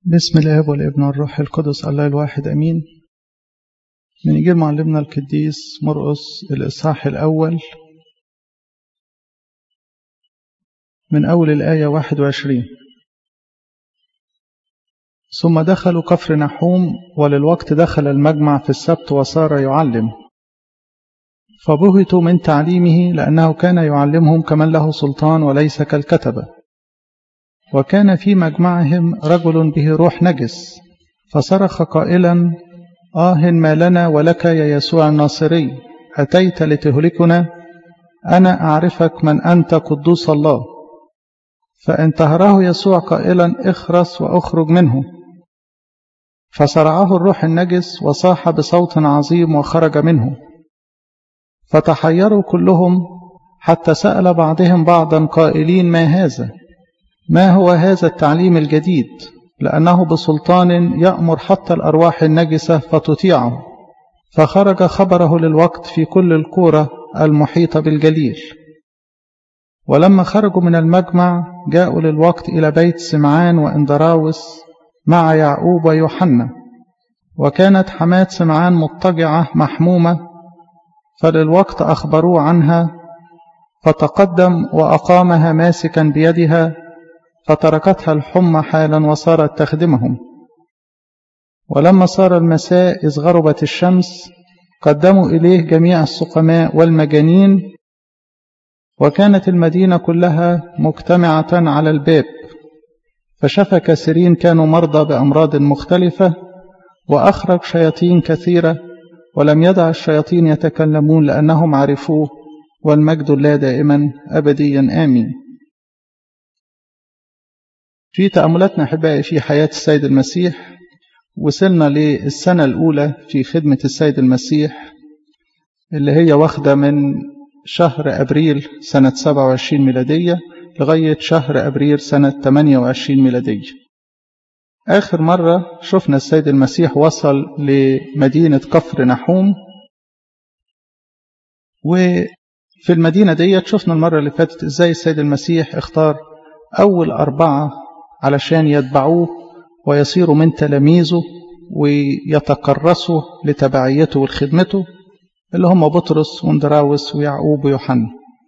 بسم الاب والابن والروح القدس الله الواحد امين من يجيب معلمنا القديس مرقس الاصحاح الاول من اول الايه 21 ثم دخلوا كفر نحوم وللوقت دخل المجمع في السبت وصار يعلم فبهتوا من تعليمه لانه كان يعلمهم كمن له سلطان وليس كالكتبه وكان في مجمعهم رجل به روح نجس فصرخ قائلا آه ما لنا ولك يا يسوع الناصري أتيت لتهلكنا أنا أعرفك من أنت قدوس الله فانتهره يسوع قائلا اخرس وأخرج منه فصرعه الروح النجس وصاح بصوت عظيم وخرج منه فتحيروا كلهم حتى سأل بعضهم بعضا قائلين ما هذا ما هو هذا التعليم الجديد لأنه بسلطان يأمر حتى الأرواح النجسة فتطيعه فخرج خبره للوقت في كل القورة المحيطة بالجليل ولما خرجوا من المجمع جاءوا للوقت إلى بيت سمعان وإندراوس مع يعقوب ويوحنا وكانت حماة سمعان مضطجعة محمومة فللوقت أخبروه عنها فتقدم وأقامها ماسكا بيدها فتركتها الحمى حالا وصارت تخدمهم ولما صار المساء إذ غربت الشمس قدموا إليه جميع السقماء والمجانين وكانت المدينة كلها مجتمعة على الباب فشفى كثيرين كانوا مرضى بأمراض مختلفة وأخرج شياطين كثيرة ولم يدع الشياطين يتكلمون لأنهم عرفوه والمجد لا دائما أبديا آمين في تأملاتنا أحبائي في حياة السيد المسيح وصلنا للسنة الأولى في خدمة السيد المسيح اللي هي واخدة من شهر أبريل سنة 27 ميلادية لغاية شهر أبريل سنة 28 ميلادية آخر مرة شفنا السيد المسيح وصل لمدينة كفر نحوم وفي المدينة ديت شفنا المرة اللي فاتت إزاي السيد المسيح اختار أول أربعة علشان يتبعوه ويصيروا من تلاميذه ويتكرسوا لتبعيته ولخدمته اللي هم بطرس واندراوس ويعقوب ويوحنا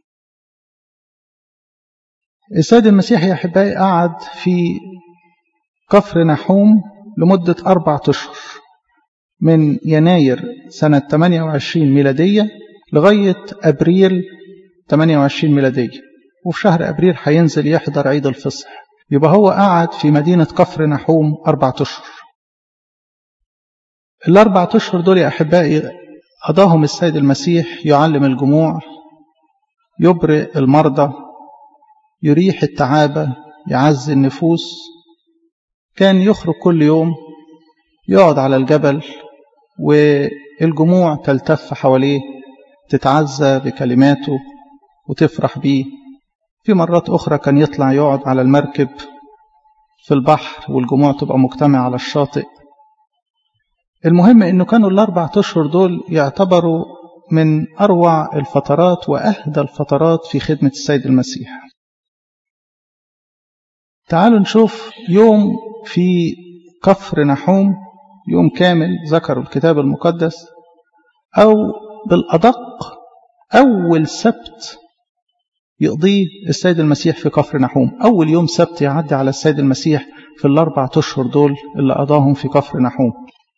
السيد المسيح يا أحبائي قعد في كفر نحوم لمدة أربعة أشهر من يناير سنة 28 ميلادية لغاية أبريل 28 ميلادية وفي شهر أبريل هينزل يحضر عيد الفصح يبقى هو قعد في مدينة كفر نحوم أربعة أشهر الأربعة أشهر دول يا أحبائي قضاهم السيد المسيح يعلم الجموع يبرئ المرضى يريح التعابة يعزي النفوس كان يخرج كل يوم يقعد على الجبل والجموع تلتف حواليه تتعزى بكلماته وتفرح بيه في مرات أخرى كان يطلع يقعد على المركب في البحر والجموع تبقى مجتمع على الشاطئ المهم أنه كانوا الأربع أشهر دول يعتبروا من أروع الفترات وأهدى الفترات في خدمة السيد المسيح تعالوا نشوف يوم في كفر نحوم يوم كامل ذكروا الكتاب المقدس أو بالأدق أول سبت يقضيه السيد المسيح في كفر نحوم أول يوم سبت يعدي على السيد المسيح في الأربع أشهر دول اللي قضاهم في كفر نحوم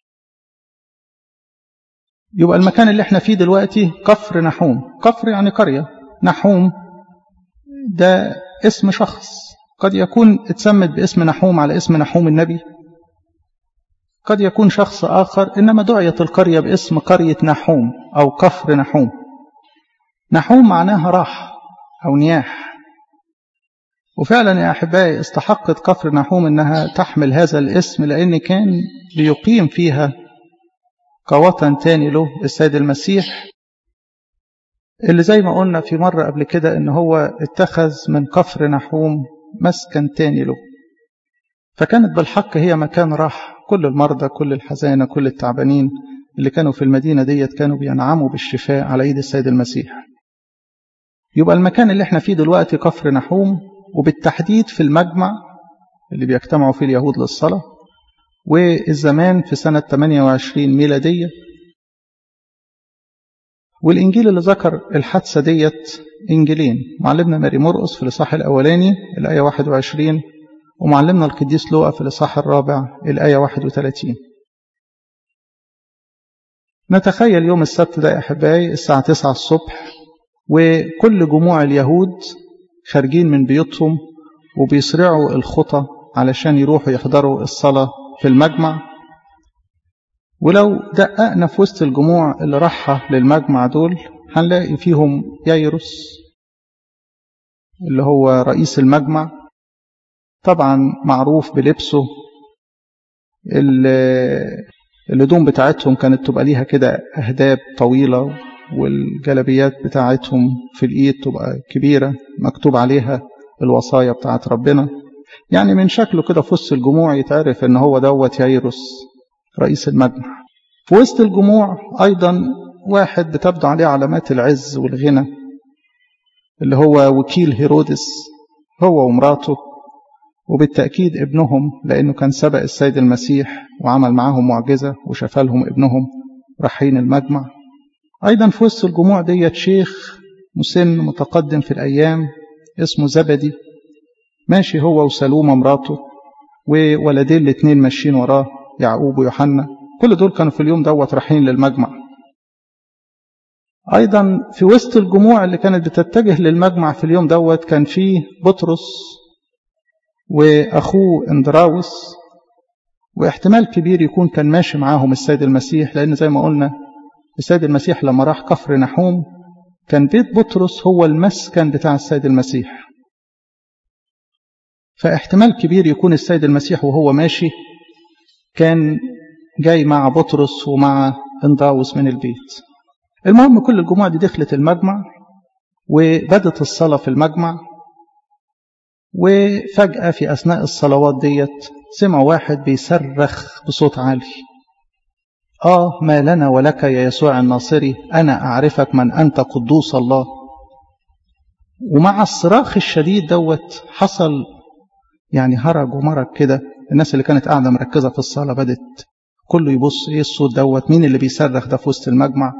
يبقى المكان اللي احنا فيه دلوقتي كفر نحوم كفر يعني قرية نحوم ده اسم شخص قد يكون اتسمت باسم نحوم على اسم نحوم النبي قد يكون شخص آخر إنما دعيت القرية باسم قرية نحوم أو كفر نحوم نحوم معناها راح أو نياح وفعلا يا أحبائي استحقت كفر نحوم أنها تحمل هذا الاسم لأن كان ليقيم فيها كوطن تاني له السيد المسيح اللي زي ما قلنا في مرة قبل كده ان هو اتخذ من كفر نحوم مسكن تاني له فكانت بالحق هي مكان راح كل المرضى كل الحزانة كل التعبانين اللي كانوا في المدينة ديت كانوا بينعموا بالشفاء على ايد السيد المسيح يبقى المكان اللي احنا فيه دلوقتي كفر نحوم وبالتحديد في المجمع اللي بيجتمعوا فيه اليهود للصلاة والزمان في سنة 28 ميلادية والإنجيل اللي ذكر الحادثة ديت إنجيلين معلمنا ماري مرقس في الإصحاح الأولاني الآية 21 ومعلمنا القديس لوقا في الإصحاح الرابع الآية 31 نتخيل يوم السبت ده يا أحبائي الساعة 9 الصبح وكل جموع اليهود خارجين من بيوتهم وبيسرعوا الخطى علشان يروحوا يحضروا الصلاة في المجمع ولو دققنا في وسط الجموع اللي راحة للمجمع دول هنلاقي فيهم يايروس اللي هو رئيس المجمع طبعا معروف بلبسه الهدوم بتاعتهم كانت تبقى ليها كده أهداب طويلة والجلبيات بتاعتهم في الإيد تبقى كبيرة مكتوب عليها الوصايا بتاعت ربنا يعني من شكله كده في وسط الجموع يتعرف ان هو دوت يايروس رئيس المجمع في وسط الجموع ايضا واحد بتبدو عليه علامات العز والغنى اللي هو وكيل هيرودس هو ومراته وبالتأكيد ابنهم لأنه كان سبق السيد المسيح وعمل معاهم معجزة وشفى لهم ابنهم رايحين المجمع أيضا في وسط الجموع ديت شيخ مسن متقدم في الأيام اسمه زبدي ماشي هو وسلومة مراته وولدين الاتنين ماشيين وراه يعقوب ويوحنا كل دول كانوا في اليوم دوت رايحين للمجمع أيضا في وسط الجموع اللي كانت بتتجه للمجمع في اليوم دوت كان فيه بطرس وأخوه اندراوس واحتمال كبير يكون كان ماشي معاهم السيد المسيح لأن زي ما قلنا السيد المسيح لما راح كفر نحوم كان بيت بطرس هو المسكن بتاع السيد المسيح فاحتمال كبير يكون السيد المسيح وهو ماشي كان جاي مع بطرس ومع اندراوس من البيت المهم كل الجموع دي دخلت المجمع وبدت الصلاة في المجمع وفجأة في أثناء الصلوات ديت سمع واحد بيصرخ بصوت عالي آه ما لنا ولك يا يسوع الناصري أنا أعرفك من أنت قدوس الله ومع الصراخ الشديد دوت حصل يعني هرج ومرج كده الناس اللي كانت قاعدة مركزة في الصلاة بدت كله يبص ايه الصوت دوت مين اللي بيصرخ ده في وسط المجمع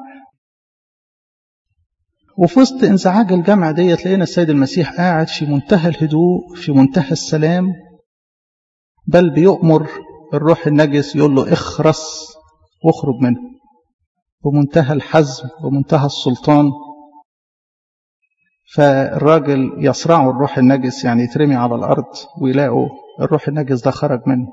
وفي وسط انزعاج الجمع ديت لقينا السيد المسيح قاعد في منتهى الهدوء في منتهى السلام بل بيؤمر الروح النجس يقول له اخرس واخرج منه بمنتهى الحزم ومنتهى السلطان فالراجل يصرعه الروح النجس يعني يترمي على الأرض ويلاقوا الروح النجس ده خرج منه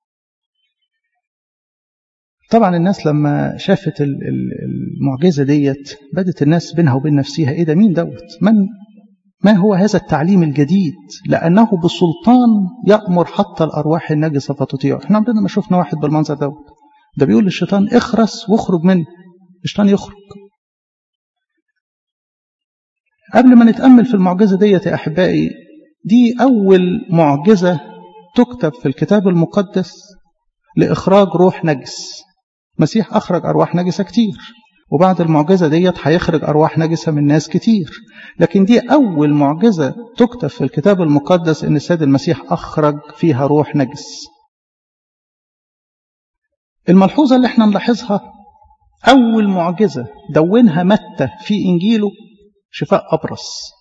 طبعا الناس لما شافت المعجزة ديت بدت الناس بينها وبين نفسها ايه ده مين دوت من ما هو هذا التعليم الجديد لأنه بسلطان يأمر حتى الأرواح النجسة فتطيعه احنا عمرنا ما شفنا واحد بالمنظر دوت ده بيقول للشيطان اخرس واخرج منه الشيطان يخرج قبل ما نتأمل في المعجزة ديت يا أحبائي دي أول معجزة تكتب في الكتاب المقدس لإخراج روح نجس مسيح أخرج أرواح نجسة كتير وبعد المعجزة ديت هيخرج أرواح نجسة من ناس كتير لكن دي أول معجزة تكتب في الكتاب المقدس إن السيد المسيح أخرج فيها روح نجس الملحوظة اللي احنا نلاحظها أول معجزة دونها متى في إنجيله شفاء أبرص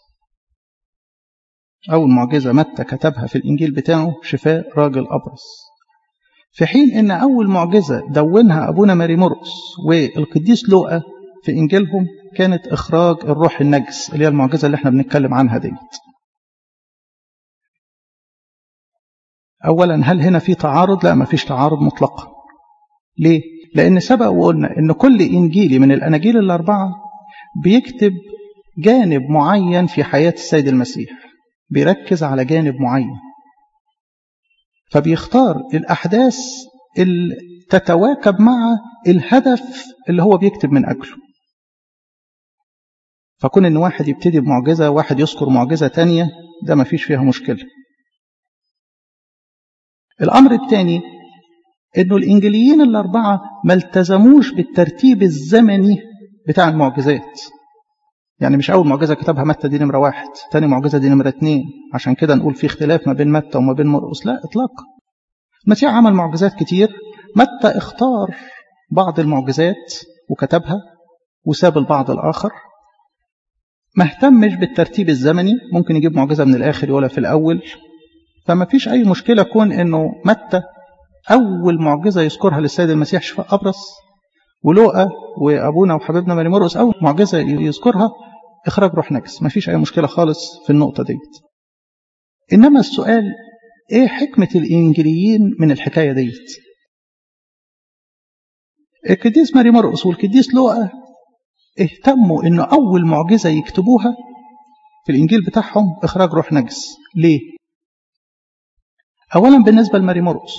أول معجزة متى كتبها في الإنجيل بتاعه شفاء راجل أبرص في حين إن أول معجزة دونها أبونا ماري مرقس والقديس لوقا في إنجيلهم كانت إخراج الروح النجس اللي هي المعجزة اللي احنا بنتكلم عنها ديت أولا هل هنا في تعارض؟ لا ما فيش تعارض مطلقا ليه؟ لأن سبق وقلنا إن كل إنجيلي من الأناجيل الأربعة بيكتب جانب معين في حياة السيد المسيح بيركز على جانب معين فبيختار الأحداث اللي تتواكب مع الهدف اللي هو بيكتب من أجله فكون إن واحد يبتدي بمعجزة واحد يذكر معجزة تانية ده ما فيش فيها مشكلة الأمر الثاني إنه الإنجليين الأربعة ما التزموش بالترتيب الزمني بتاع المعجزات يعني مش أول معجزة كتبها متى دي نمرة واحد تاني معجزة دي نمرة اتنين عشان كده نقول في اختلاف ما بين متى وما بين مرقس لا إطلاقا المسيح عمل معجزات كتير متى اختار بعض المعجزات وكتبها وساب البعض الآخر ما اهتمش بالترتيب الزمني ممكن يجيب معجزة من الآخر ولا في الأول فما فيش أي مشكلة كون أنه متى أول معجزة يذكرها للسيد المسيح شفاء أبرص ولوقا وأبونا وحبيبنا ماري مرقس أول معجزة يذكرها إخراج روح نجس ما فيش أي مشكلة خالص في النقطة ديت إنما السؤال إيه حكمة الإنجيليين من الحكاية ديت القديس ماري مرقس والقديس لوقا اهتموا إن أول معجزة يكتبوها في الإنجيل بتاعهم إخراج روح نجس ليه؟ أولا بالنسبة لماري مرقس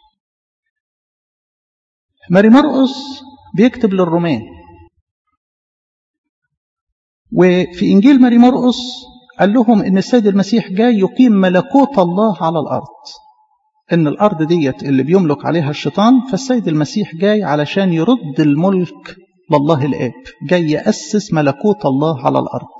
ماري مرقس بيكتب للرومان وفي إنجيل ماري مرقس قال لهم إن السيد المسيح جاي يقيم ملكوت الله على الأرض إن الأرض ديت اللي بيملك عليها الشيطان فالسيد المسيح جاي علشان يرد الملك لله الآب جاي يأسس ملكوت الله على الأرض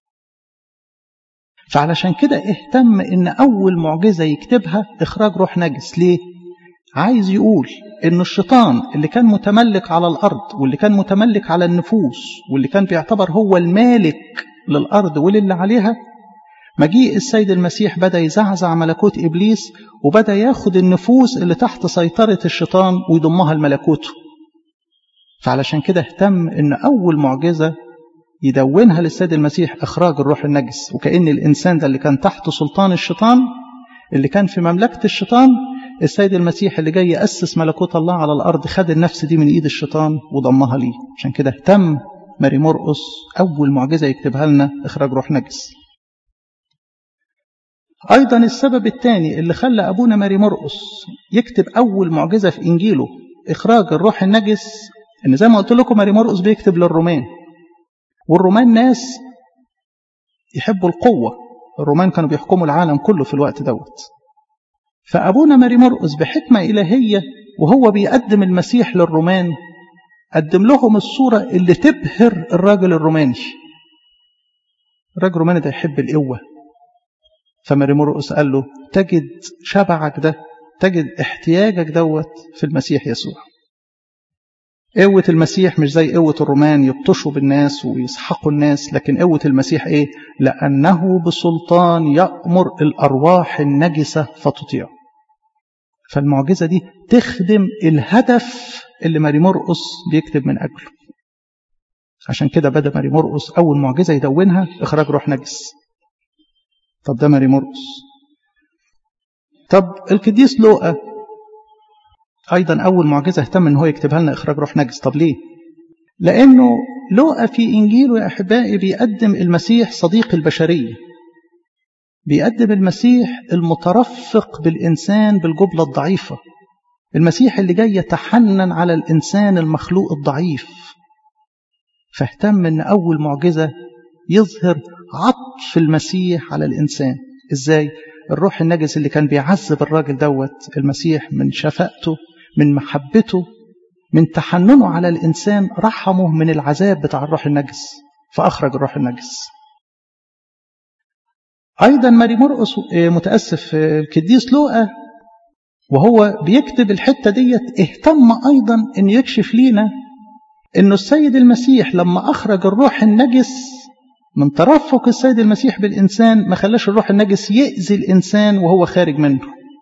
فعلشان كده اهتم إن أول معجزة يكتبها إخراج روح نجس ليه؟ عايز يقول إن الشيطان اللي كان متملك على الأرض واللي كان متملك على النفوس واللي كان بيعتبر هو المالك للأرض وللي عليها مجيء السيد المسيح بدأ يزعزع ملكوت إبليس وبدأ ياخد النفوس اللي تحت سيطرة الشيطان ويضمها لملكوته فعلشان كده اهتم ان أول معجزة يدونها للسيد المسيح إخراج الروح النجس وكأن الإنسان ده اللي كان تحت سلطان الشيطان اللي كان في مملكة الشيطان السيد المسيح اللي جاي يأسس ملكوت الله على الأرض خد النفس دي من إيد الشيطان وضمها ليه عشان كده اهتم ماري مرقس أول معجزة يكتبها لنا إخراج روح نجس أيضا السبب الثاني اللي خلى أبونا ماري مرقس يكتب أول معجزة في إنجيله إخراج الروح النجس إن زي ما قلت لكم ماري مرقس بيكتب للرومان والرومان ناس يحبوا القوة الرومان كانوا بيحكموا العالم كله في الوقت دوت فأبونا ماري مرقس بحكمة إلهية وهو بيقدم المسيح للرومان قدم لهم الصورة اللي تبهر الراجل الروماني الراجل الروماني ده يحب القوة فماري مرقس قال له تجد شبعك ده تجد احتياجك دوت في المسيح يسوع قوة المسيح مش زي قوة الرومان يبطشوا بالناس ويسحقوا الناس لكن قوة المسيح ايه لأنه بسلطان يأمر الأرواح النجسة فتطيع فالمعجزة دي تخدم الهدف اللي ماري مرقس بيكتب من أجله عشان كده بدأ ماري مرقس أول معجزة يدونها إخراج روح نجس طب ده ماري مرقس طب القديس لوقا أيضا أول معجزة اهتم إن هو يكتبها لنا إخراج روح نجس طب ليه؟ لأنه لوقا في إنجيله يا أحبائي بيقدم المسيح صديق البشرية بيقدم المسيح المترفق بالإنسان بالجبلة الضعيفة المسيح اللي جاي يتحنن على الإنسان المخلوق الضعيف فاهتم إن أول معجزة يظهر عطف المسيح على الإنسان إزاي؟ الروح النجس اللي كان بيعذب الراجل دوت المسيح من شفقته من محبته من تحننه على الإنسان رحمه من العذاب بتاع الروح النجس فأخرج الروح النجس أيضا ماري مرقس متأسف القديس لوقا وهو بيكتب الحتة ديت اهتم أيضا أن يكشف لينا أنه السيد المسيح لما أخرج الروح النجس من ترفق السيد المسيح بالإنسان ما خلاش الروح النجس يأذي الإنسان وهو خارج منه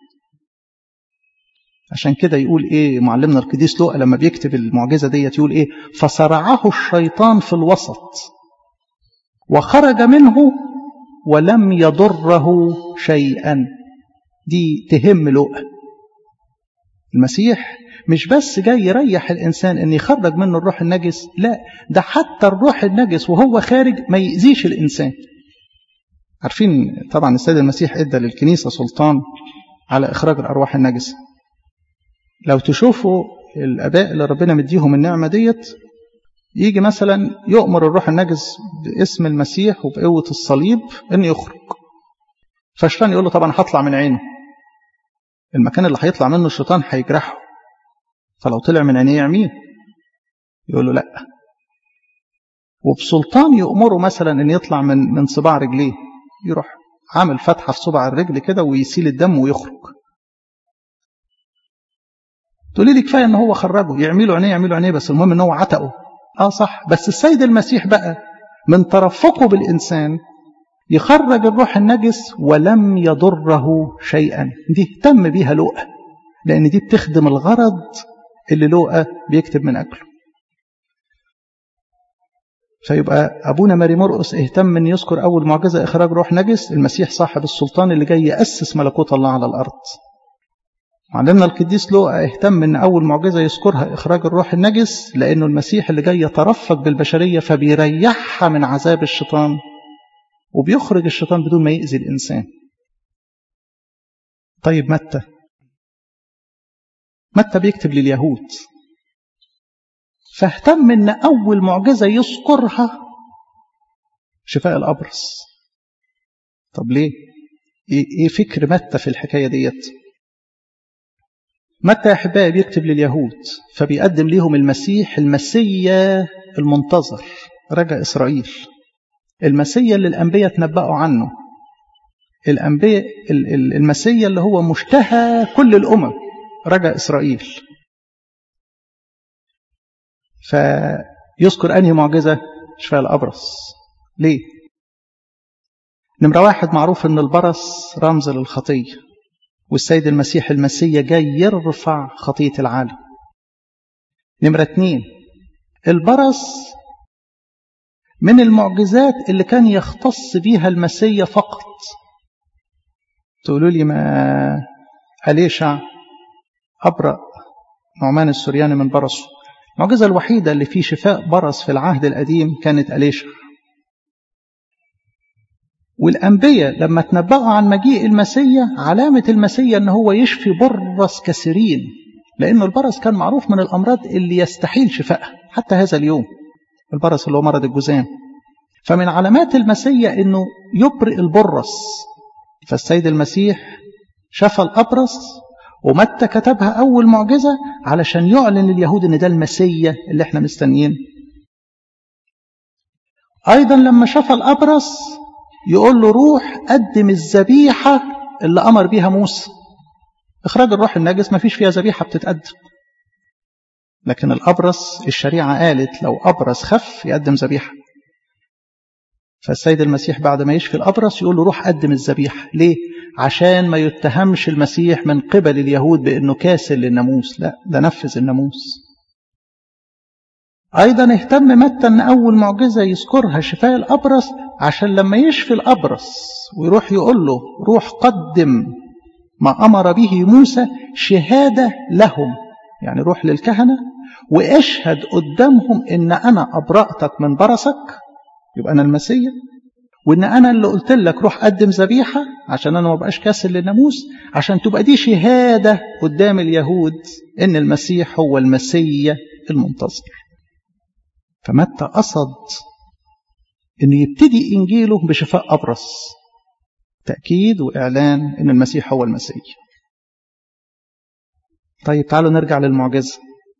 عشان كده يقول إيه معلمنا القديس لوقا لما بيكتب المعجزة ديت يقول إيه فصرعه الشيطان في الوسط وخرج منه ولم يضره شيئا دي تهم لوقا المسيح مش بس جاي يريح الإنسان أن يخرج منه الروح النجس لا ده حتى الروح النجس وهو خارج ما يأذيش الإنسان عارفين طبعا السيد المسيح ادى للكنيسة سلطان على إخراج الأرواح النجسة لو تشوفوا الآباء اللي ربنا مديهم النعمة ديت يجي مثلا يؤمر الروح النجس باسم المسيح وبقوة الصليب أن يخرج فالشيطان يقول له طبعا هطلع من عينه المكان اللي هيطلع منه الشيطان هيجرحه فلو طلع من عينيه يعميه يقول له لا وبسلطان يأمره مثلا ان يطلع من من صباع رجليه يروح عامل فتحه في صباع الرجل كده ويسيل الدم ويخرج تقولي لي كفايه ان هو خرجه يعملوا عينيه يعملوا عينيه بس المهم ان هو عتقه اه صح بس السيد المسيح بقى من ترفقه بالانسان يخرج الروح النجس ولم يضره شيئا دي اهتم بيها لوقا لان دي بتخدم الغرض اللي لوقا بيكتب من اجله فيبقى ابونا ماري مرقس اهتم ان يذكر اول معجزه اخراج روح نجس المسيح صاحب السلطان اللي جاي ياسس ملكوت الله على الارض معلمنا القديس لوقا اهتم ان اول معجزه يذكرها اخراج الروح النجس لانه المسيح اللي جاي يترفق بالبشريه فبيريحها من عذاب الشيطان وبيخرج الشيطان بدون ما يأذي الانسان طيب متى متى بيكتب لليهود فاهتم ان اول معجزه يذكرها شفاء الابرص طب ليه ايه فكر متى في الحكايه ديت متى يا احبائي بيكتب لليهود فبيقدم ليهم المسيح المسيا المنتظر رجع اسرائيل المسيا اللي الانبياء تنبأوا عنه الانبياء المسيا اللي هو مشتهى كل الامم رجع اسرائيل فيذكر انهي معجزه شفاء الابرص ليه نمره واحد معروف ان البرص رمز للخطيه والسيد المسيح المسيا جاي يرفع خطية العالم نمرة اتنين البرص من المعجزات اللي كان يختص بيها المسيا فقط تقولوا لي ما أليشع أبرأ نعمان السرياني من برصه المعجزة الوحيدة اللي فيه شفاء برص في العهد القديم كانت أليشع والأنبياء لما تنبأوا عن مجيء المسيا علامة المسيا أن هو يشفي برص كثيرين لأن البرص كان معروف من الأمراض اللي يستحيل شفائها حتى هذا اليوم البرص اللي هو مرض الجزام فمن علامات المسيا أنه يبرئ البرص فالسيد المسيح شفى الأبرص ومتى كتبها أول معجزة علشان يعلن لليهود أن ده المسيا اللي احنا مستنيين أيضا لما شفى الأبرص يقول له روح قدم الذبيحة اللي أمر بيها موسى إخراج الروح النجس ما فيش فيها ذبيحة بتتقدم لكن الأبرص الشريعة قالت لو أبرص خف يقدم ذبيحة فالسيد المسيح بعد ما يشفي الأبرص يقول له روح قدم الذبيحة ليه؟ عشان ما يتهمش المسيح من قبل اليهود بأنه كاسل للناموس لا ده نفذ الناموس أيضا اهتم متى أن أول معجزة يذكرها شفاء الأبرص عشان لما يشفي الأبرص ويروح يقول له روح قدم ما أمر به موسى شهادة لهم يعني روح للكهنة واشهد قدامهم إن أنا أبرأتك من برصك يبقى أنا المسيح وإن أنا اللي قلت لك روح قدم ذبيحة عشان أنا ما بقاش كاسل للناموس عشان تبقى دي شهادة قدام اليهود إن المسيح هو المسيح المنتظر فمتى قصد انه يبتدي انجيله بشفاء ابرص تاكيد واعلان ان المسيح هو المسيح طيب تعالوا نرجع للمعجزه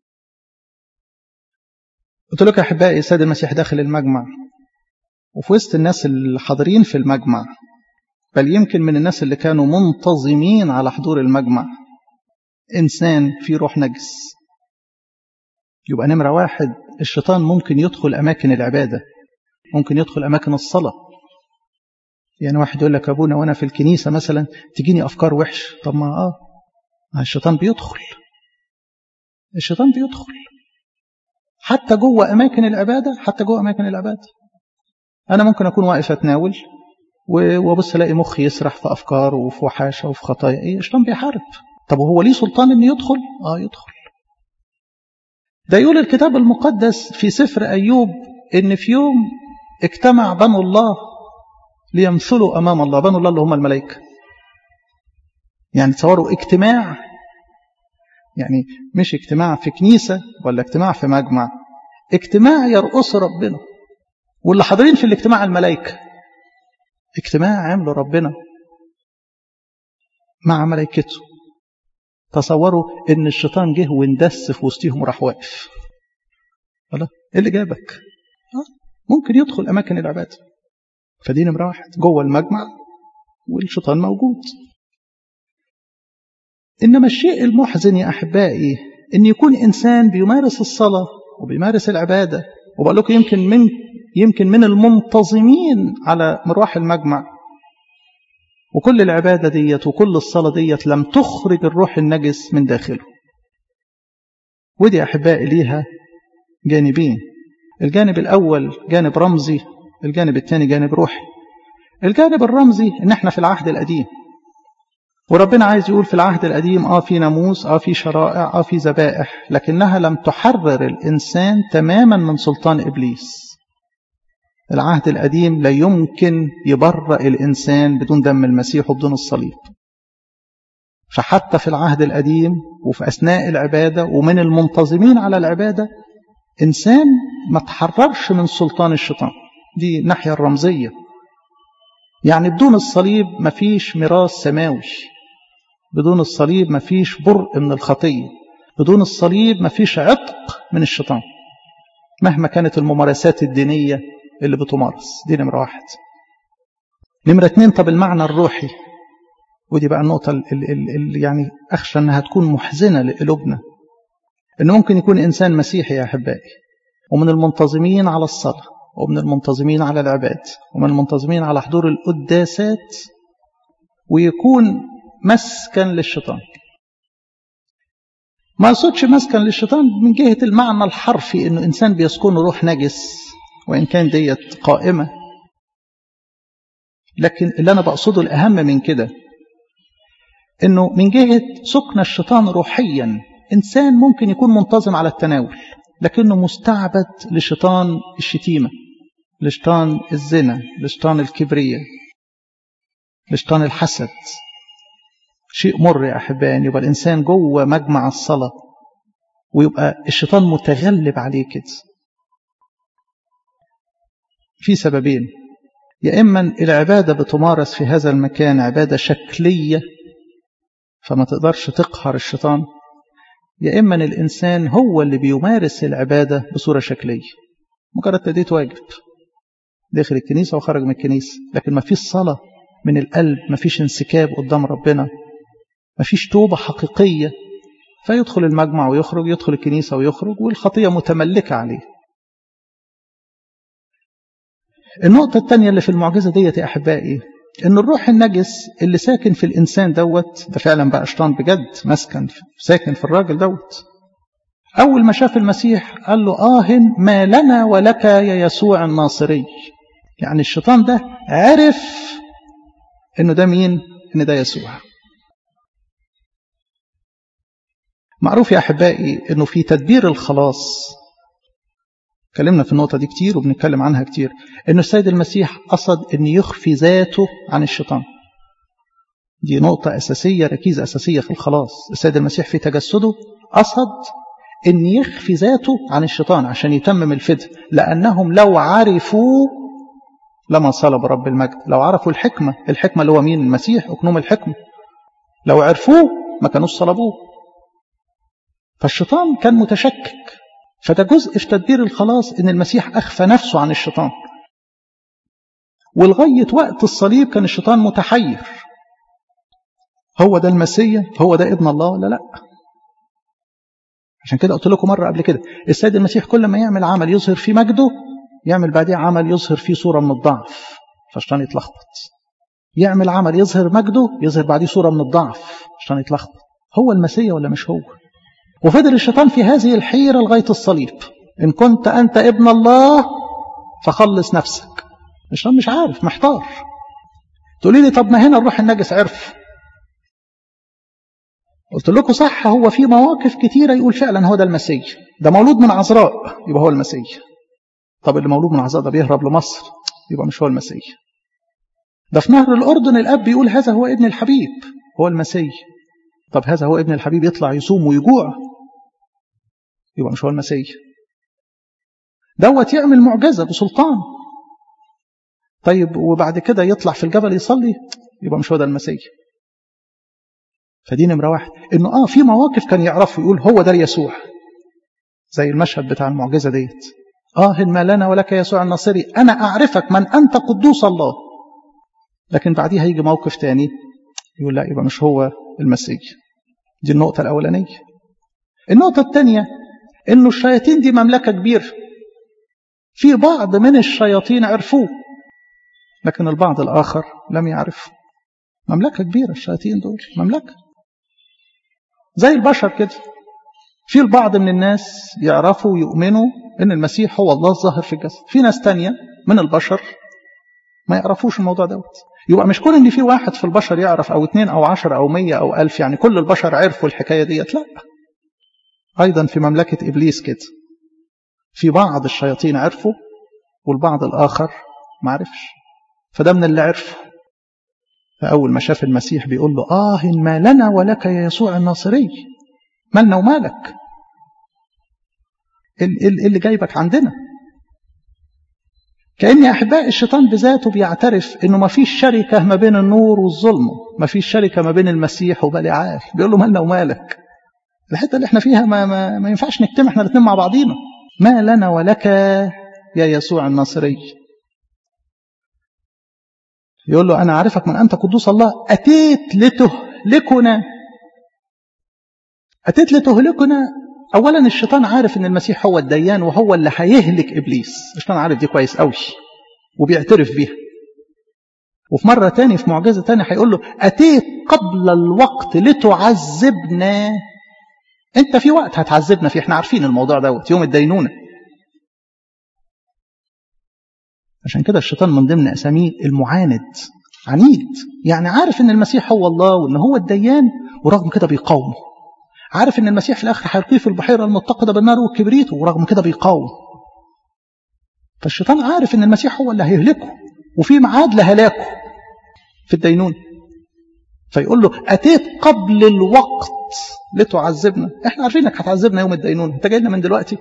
قلت لك يا احبائي السيد المسيح داخل المجمع وفي وسط الناس اللي حاضرين في المجمع بل يمكن من الناس اللي كانوا منتظمين على حضور المجمع انسان في روح نجس يبقى نمره واحد الشيطان ممكن يدخل أماكن العبادة ممكن يدخل أماكن الصلاة يعني واحد يقول لك أبونا وأنا في الكنيسة مثلا تجيني أفكار وحش طب ما آه ما الشيطان بيدخل الشيطان بيدخل حتى جوه أماكن العبادة حتى جوه أماكن العبادة أنا ممكن أكون واقف أتناول وابص الاقي مخي يسرح في افكار وفي وحاشه وفي خطايا ايه الشيطان بيحارب طب وهو ليه سلطان انه يدخل اه يدخل ده يقول الكتاب المقدس في سفر أيوب إن في يوم اجتمع بنو الله ليمثلوا أمام الله بنو الله اللي هم الملائكة يعني تصوروا اجتماع يعني مش اجتماع في كنيسة ولا اجتماع في مجمع اجتماع يرقص ربنا واللي حاضرين في الاجتماع الملائكة اجتماع عمله ربنا مع ملائكته تصوروا ان الشيطان جه واندس في وسطهم وراح واقف الله ايه اللي جابك آه. ممكن يدخل اماكن العباده فدي نمره واحد جوه المجمع والشيطان موجود انما الشيء المحزن يا احبائي ان يكون انسان بيمارس الصلاه وبيمارس العباده وبقول لكم يمكن من يمكن من المنتظمين على مروح المجمع وكل العباده ديت وكل الصلاه ديت لم تخرج الروح النجس من داخله ودي احبائي ليها جانبين الجانب الاول جانب رمزي الجانب الثاني جانب روحي الجانب الرمزي ان احنا في العهد القديم وربنا عايز يقول في العهد القديم اه في ناموس اه في شرائع اه في ذبائح لكنها لم تحرر الانسان تماما من سلطان ابليس العهد القديم لا يمكن يبرأ الانسان بدون دم المسيح وبدون الصليب فحتى في العهد القديم وفي اثناء العباده ومن المنتظمين على العباده انسان ما تحررش من سلطان الشيطان دي الناحيه الرمزيه يعني بدون الصليب مفيش ميراث سماوي بدون الصليب مفيش برء من الخطية بدون الصليب مفيش عتق من الشيطان مهما كانت الممارسات الدينية اللي بتمارس دي نمرة واحد نمرة اتنين طب المعنى الروحي ودي بقى النقطة اللي يعني أخشى أنها تكون محزنة لقلوبنا إن ممكن يكون إنسان مسيحي يا أحبائي ومن المنتظمين على الصلاة ومن المنتظمين على العباد ومن المنتظمين على حضور القداسات ويكون مسكن للشيطان ما اقصدش مسكن للشيطان من جهة المعنى الحرفي انه انسان بيسكن روح نجس وان كان ديت قائمة لكن اللي انا بقصده الاهم من كده انه من جهة سكن الشيطان روحيا انسان ممكن يكون منتظم على التناول لكنه مستعبد لشيطان الشتيمة لشيطان الزنا لشيطان الكبرية لشيطان الحسد شيء مر يا أحبائي أن يبقى الإنسان جوه مجمع الصلاة ويبقى الشيطان متغلب عليه كده في سببين يا إما العبادة بتمارس في هذا المكان عبادة شكلية فما تقدرش تقهر الشيطان يا إما الإنسان هو اللي بيمارس العبادة بصورة شكلية مجرد تأديت واجب داخل الكنيسة وخرج من الكنيسة لكن ما فيش صلاة من القلب ما فيش انسكاب قدام ربنا ما فيش توبة حقيقية فيدخل المجمع ويخرج يدخل الكنيسة ويخرج والخطية متملكة عليه النقطة الثانية اللي في المعجزة ديت يا أحبائي إن الروح النجس اللي ساكن في الإنسان دوت ده فعلا بقى شيطان بجد مسكن ساكن في الراجل دوت أول ما شاف المسيح قال له آه ما لنا ولك يا يسوع الناصري يعني الشيطان ده عرف إنه ده مين؟ إن ده يسوع معروف يا أحبائي إنه في تدبير الخلاص اتكلمنا في النقطة دي كتير وبنتكلم عنها كتير إنه السيد المسيح قصد إن يخفي ذاته عن الشيطان دي نقطة أساسية ركيزة أساسية في الخلاص السيد المسيح في تجسده قصد إن يخفي ذاته عن الشيطان عشان يتمم الفدء لأنهم لو عرفوا لما صلب رب المجد لو عرفوا الحكمة الحكمة اللي هو مين المسيح أكنوم الحكمة لو عرفوه ما كانوش صلبوه فالشيطان كان متشكك فده جزء في تدبير الخلاص ان المسيح اخفى نفسه عن الشيطان ولغايه وقت الصليب كان الشيطان متحير هو ده المسيا هو ده ابن الله ولا لا عشان كده قلت لكم مره قبل كده السيد المسيح كل ما يعمل عمل يظهر فيه مجده يعمل بعديه عمل يظهر فيه صوره من الضعف فالشيطان يتلخبط يعمل عمل يظهر مجده يظهر بعديه صوره من الضعف عشان يتلخبط هو المسيا ولا مش هو وفضل الشيطان في هذه الحيرة لغاية الصليب إن كنت أنت ابن الله فخلص نفسك الشيطان مش عارف محتار تقولي لي طب ما هنا الروح النجس عرف قلت لكم صح هو في مواقف كتيرة يقول فعلا هو ده المسيح ده مولود من عذراء يبقى هو المسيح طب اللي مولود من عذراء ده بيهرب لمصر يبقى مش هو المسيح ده في نهر الأردن الأب بيقول هذا هو ابن الحبيب هو المسيح طب هذا هو ابن الحبيب يطلع يصوم ويجوع يبقى مش هو المسيح دوت يعمل معجزة بسلطان طيب وبعد كده يطلع في الجبل يصلي يبقى مش هو ده المسيح فدي نمرة واحد انه اه في مواقف كان يعرفه يقول هو ده يسوع زي المشهد بتاع المعجزة ديت آه ما لنا ولك يسوع الناصري أنا أعرفك من أنت قدوس الله لكن بعديها يجي موقف تاني يقول لا يبقى مش هو المسيح دي النقطة الأولانية النقطة الثانية انه الشياطين دي مملكة كبيرة في بعض من الشياطين عرفوه لكن البعض الآخر لم يعرفه مملكة كبيرة الشياطين دول مملكة زي البشر كده في البعض من الناس يعرفوا ويؤمنوا ان المسيح هو الله الظاهر في الجسد في ناس تانية من البشر ما يعرفوش الموضوع دوت يبقى مش كون ان في واحد في البشر يعرف او اتنين او عشر او مية او الف يعني كل البشر عرفوا الحكاية ديت لا ايضا في مملكة ابليس كده في بعض الشياطين عرفوا والبعض الاخر ما عرفش فده من اللي عرفه فاول ما شاف المسيح بيقول له اه ما لنا ولك يا يسوع الناصري مالنا ومالك اللي جايبك عندنا كأن يا أحباء الشيطان بذاته بيعترف إنه ما فيش شركة ما بين النور والظلم ما فيش شركة ما بين المسيح وبلعال بيقول له مالنا ومالك الحتة اللي احنا فيها ما, ما, ما ينفعش نجتمع احنا الاثنين مع بعضينا ما لنا ولك يا يسوع الناصري يقول له أنا عارفك من أنت قدوس الله أتيت لتهلكنا أتيت لتهلكنا أولا الشيطان عارف أن المسيح هو الديان وهو اللي هيهلك إبليس الشيطان عارف دي كويس قوي وبيعترف بيها وفي مرة تاني في معجزة تاني هيقول له أتيت قبل الوقت لتعذبنا أنت في وقت هتعذبنا فيه احنا عارفين الموضوع دوت يوم الدينونة عشان كده الشيطان من ضمن أساميه المعاند عنيد يعني عارف ان المسيح هو الله وان هو الديان ورغم كده بيقاومه عارف ان المسيح في الاخر هيلقيه في البحيره المتقده بالنار والكبريت ورغم كده بيقاوم فالشيطان عارف ان المسيح هو اللي هيهلكه وفي ميعاد لهلاكه في الدينون فيقول له اتيت قبل الوقت لتعذبنا احنا عارفين انك هتعذبنا يوم الدينون انت جاي لنا من دلوقتي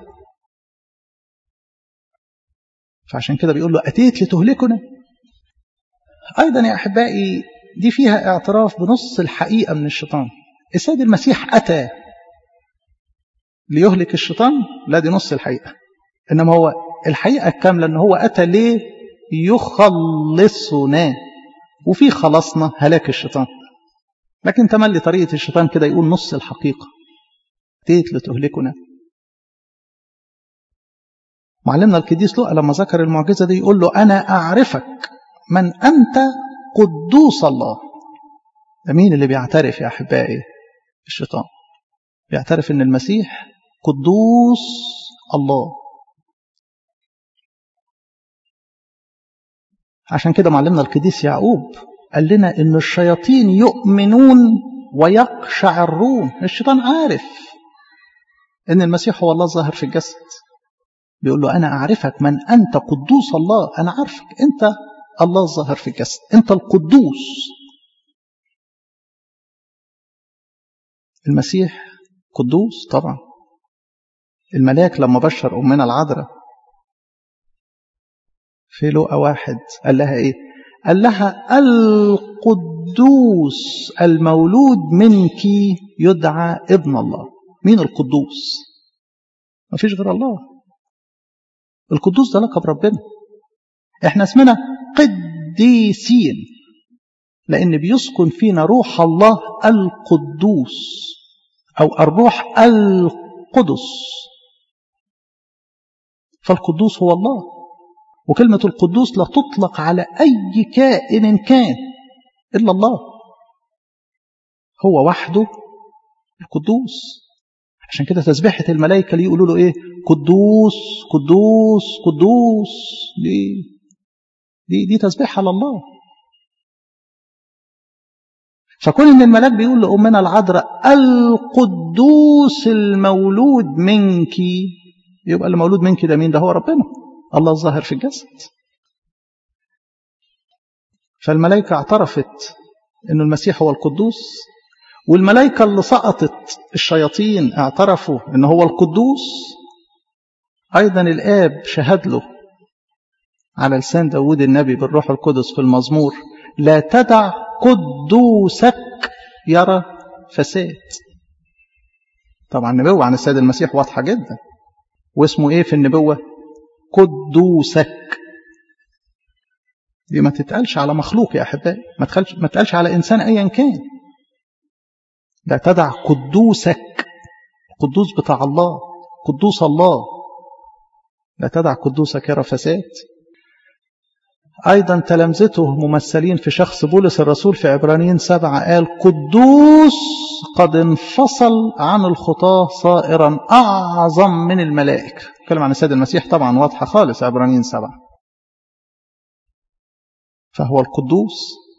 فعشان كده بيقول له اتيت لتهلكنا ايضا يا احبائي دي فيها اعتراف بنص الحقيقه من الشيطان السيد المسيح اتى ليهلك الشيطان لا دي نص الحقيقة إنما هو الحقيقة الكاملة إن هو أتى ليه يخلصنا وفي خلصنا هلاك الشيطان لكن تملي طريقة الشيطان كده يقول نص الحقيقة تيت لتهلكنا معلمنا القديس لؤى لما ذكر المعجزة دي يقول له أنا أعرفك من أنت قدوس الله ده مين اللي بيعترف يا أحبائي الشيطان بيعترف ان المسيح قدوس الله عشان كده معلمنا القديس يعقوب قال لنا ان الشياطين يؤمنون ويقشعرون الشيطان عارف ان المسيح هو الله الظاهر في الجسد بيقول له انا اعرفك من انت قدوس الله انا عارفك انت الله الظاهر في الجسد انت القدوس المسيح قدوس طبعا الملاك لما بشر أمنا العذراء في لقى واحد قال لها إيه قال لها القدوس المولود منك يدعى ابن الله مين القدوس ما فيش غير الله القدوس ده لقب ربنا احنا اسمنا قديسين لأن بيسكن فينا روح الله القدوس أو الروح القدس فالقدوس هو الله وكلمة القدوس لا تطلق على أي كائن كان إلا الله هو وحده القدوس عشان كده تسبيحة الملائكة اللي يقولوا له إيه قدوس قدوس قدوس دي دي, دي تسبيحة لله فكون ان الملاك بيقول لامنا العذراء القدوس المولود منك يبقى اللي مولود منك ده مين ده هو ربنا الله الظاهر في الجسد فالملائكة اعترفت أن المسيح هو القدوس والملائكة اللي سقطت الشياطين اعترفوا أنه هو القدوس أيضا الآب شهد له على لسان داود النبي بالروح القدس في المزمور لا تدع قدوسك يرى فساد طبعا النبوة عن السيد المسيح واضحة جدا واسمه ايه في النبوة قدوسك دي ما تتقالش على مخلوق يا أحبائي ما تتقالش, ما تتقالش على إنسان أيا كان لا تدع قدوسك قدوس بتاع الله قدوس الله لا تدع قدوسك يرى فساد أيضا تلامذته ممثلين في شخص بولس الرسول في عبرانيين سبعة قال قدوس قد انفصل عن الخطاة صائرا أعظم من الملائكة كلام عن السيد المسيح طبعا واضحة خالص عبرانيين سبعة فهو القدوس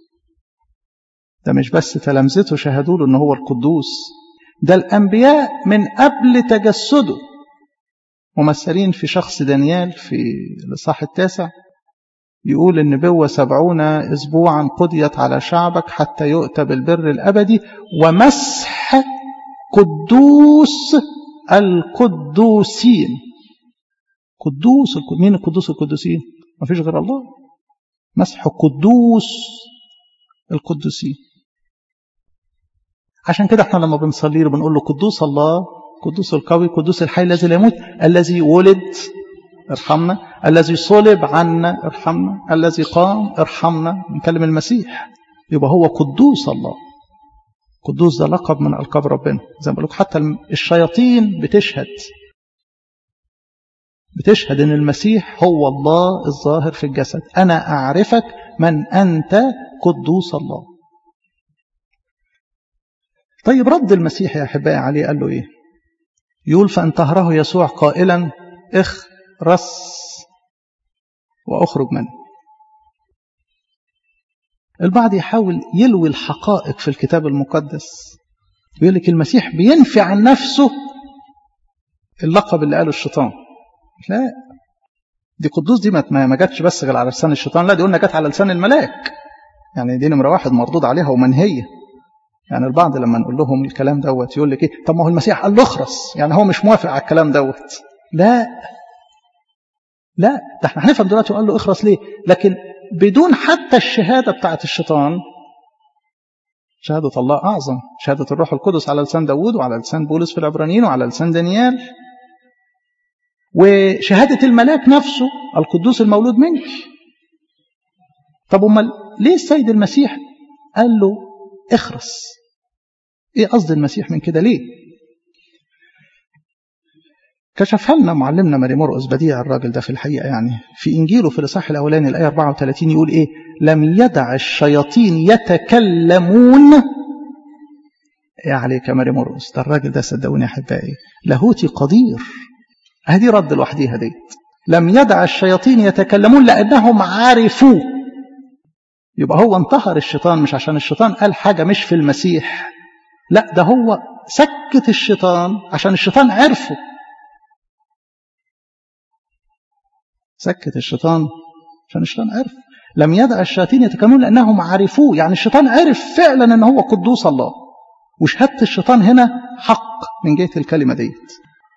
ده مش بس تلامذته شهدوا له ان هو القدوس ده الانبياء من قبل تجسده ممثلين في شخص دانيال في الاصحاح التاسع يقول النبوة سبعون أسبوعا قضيت على شعبك حتى يؤتى بالبر الأبدي ومسح قدوس القدوسين قدوس مين القدوس القدوسين ما فيش غير الله مسح قدوس القدوسين عشان كده احنا لما بنصلي له بنقول له قدوس الله قدوس القوي قدوس الحي الذي لا يموت الذي ولد ارحمنا الذي صلب عنا ارحمنا الذي قام ارحمنا نكلم المسيح يبقى هو قدوس الله قدوس ده لقب من ألقاب ربنا زي ما بقول حتى الشياطين بتشهد بتشهد ان المسيح هو الله الظاهر في الجسد انا اعرفك من انت قدوس الله طيب رد المسيح يا احبائي عليه قال له ايه يقول فانتهره يسوع قائلا اخ رس واخرج منه البعض يحاول يلوي الحقائق في الكتاب المقدس يقول لك المسيح بينفي عن نفسه اللقب اللي قاله الشيطان لا دي قدوس دي ما جاتش بس غير على لسان الشيطان لا دي قلنا جت على لسان الملاك يعني دي نمره واحد مردود عليها ومنهيه يعني البعض لما نقول لهم الكلام دوت يقول لك ايه طب ما هو المسيح قال له اخرس يعني هو مش موافق على الكلام دوت لا لا ده احنا هنفهم دلوقتي وقال له اخرس ليه لكن بدون حتى الشهادة بتاعت الشيطان شهادة الله أعظم شهادة الروح القدس على لسان داود وعلى لسان بولس في العبرانيين وعلى لسان دانيال وشهادة الملاك نفسه القدوس المولود منك طب امال ليه السيد المسيح قال له اخرس ايه قصد المسيح من كده ليه كشفها لنا معلمنا ماري مرقس بديع الراجل ده في الحقيقة يعني في إنجيله في الإصحاح الأولاني الآية 34 يقول إيه لم يدع الشياطين يتكلمون إيه عليك يا ماري مرقس ده الراجل ده صدقوني يا أحبائي لاهوتي قدير هذه رد لوحديها دي لم يدع الشياطين يتكلمون لأنهم عرفوا يبقى هو انتهر الشيطان مش عشان الشيطان قال حاجة مش في المسيح لا ده هو سكت الشيطان عشان الشيطان عرفه سكت الشيطان عشان الشيطان عرف لم يدع الشياطين يتكلمون لأنهم عرفوه يعني الشيطان عرف فعلا أنه هو قدوس الله وشهادة الشيطان هنا حق من جهة الكلمة ديت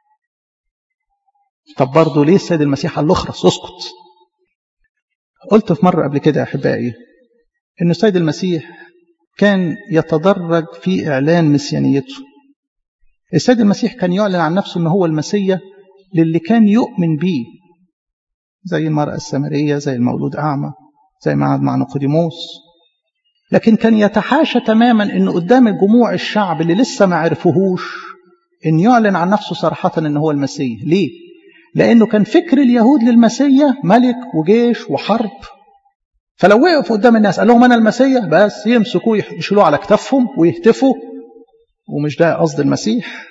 طب برضه ليه السيد المسيح قال له اخرس اسكت قلت في مرة قبل كده يا أحبائي أن السيد المسيح كان يتدرج في إعلان مسيانيته السيد المسيح كان يعلن عن نفسه أنه هو المسيح للي كان يؤمن به زي المرأة السامرية زي المولود أعمى زي ما مع نقوديموس لكن كان يتحاشى تماما أنه قدام جموع الشعب اللي لسه ما عرفوهوش أن يعلن عن نفسه صراحة أنه هو المسيح ليه؟ لأنه كان فكر اليهود للمسيح ملك وجيش وحرب فلو وقف قدام الناس قال لهم أنا المسيح بس يمسكوه يشيلوه على كتافهم ويهتفوا ومش ده قصد المسيح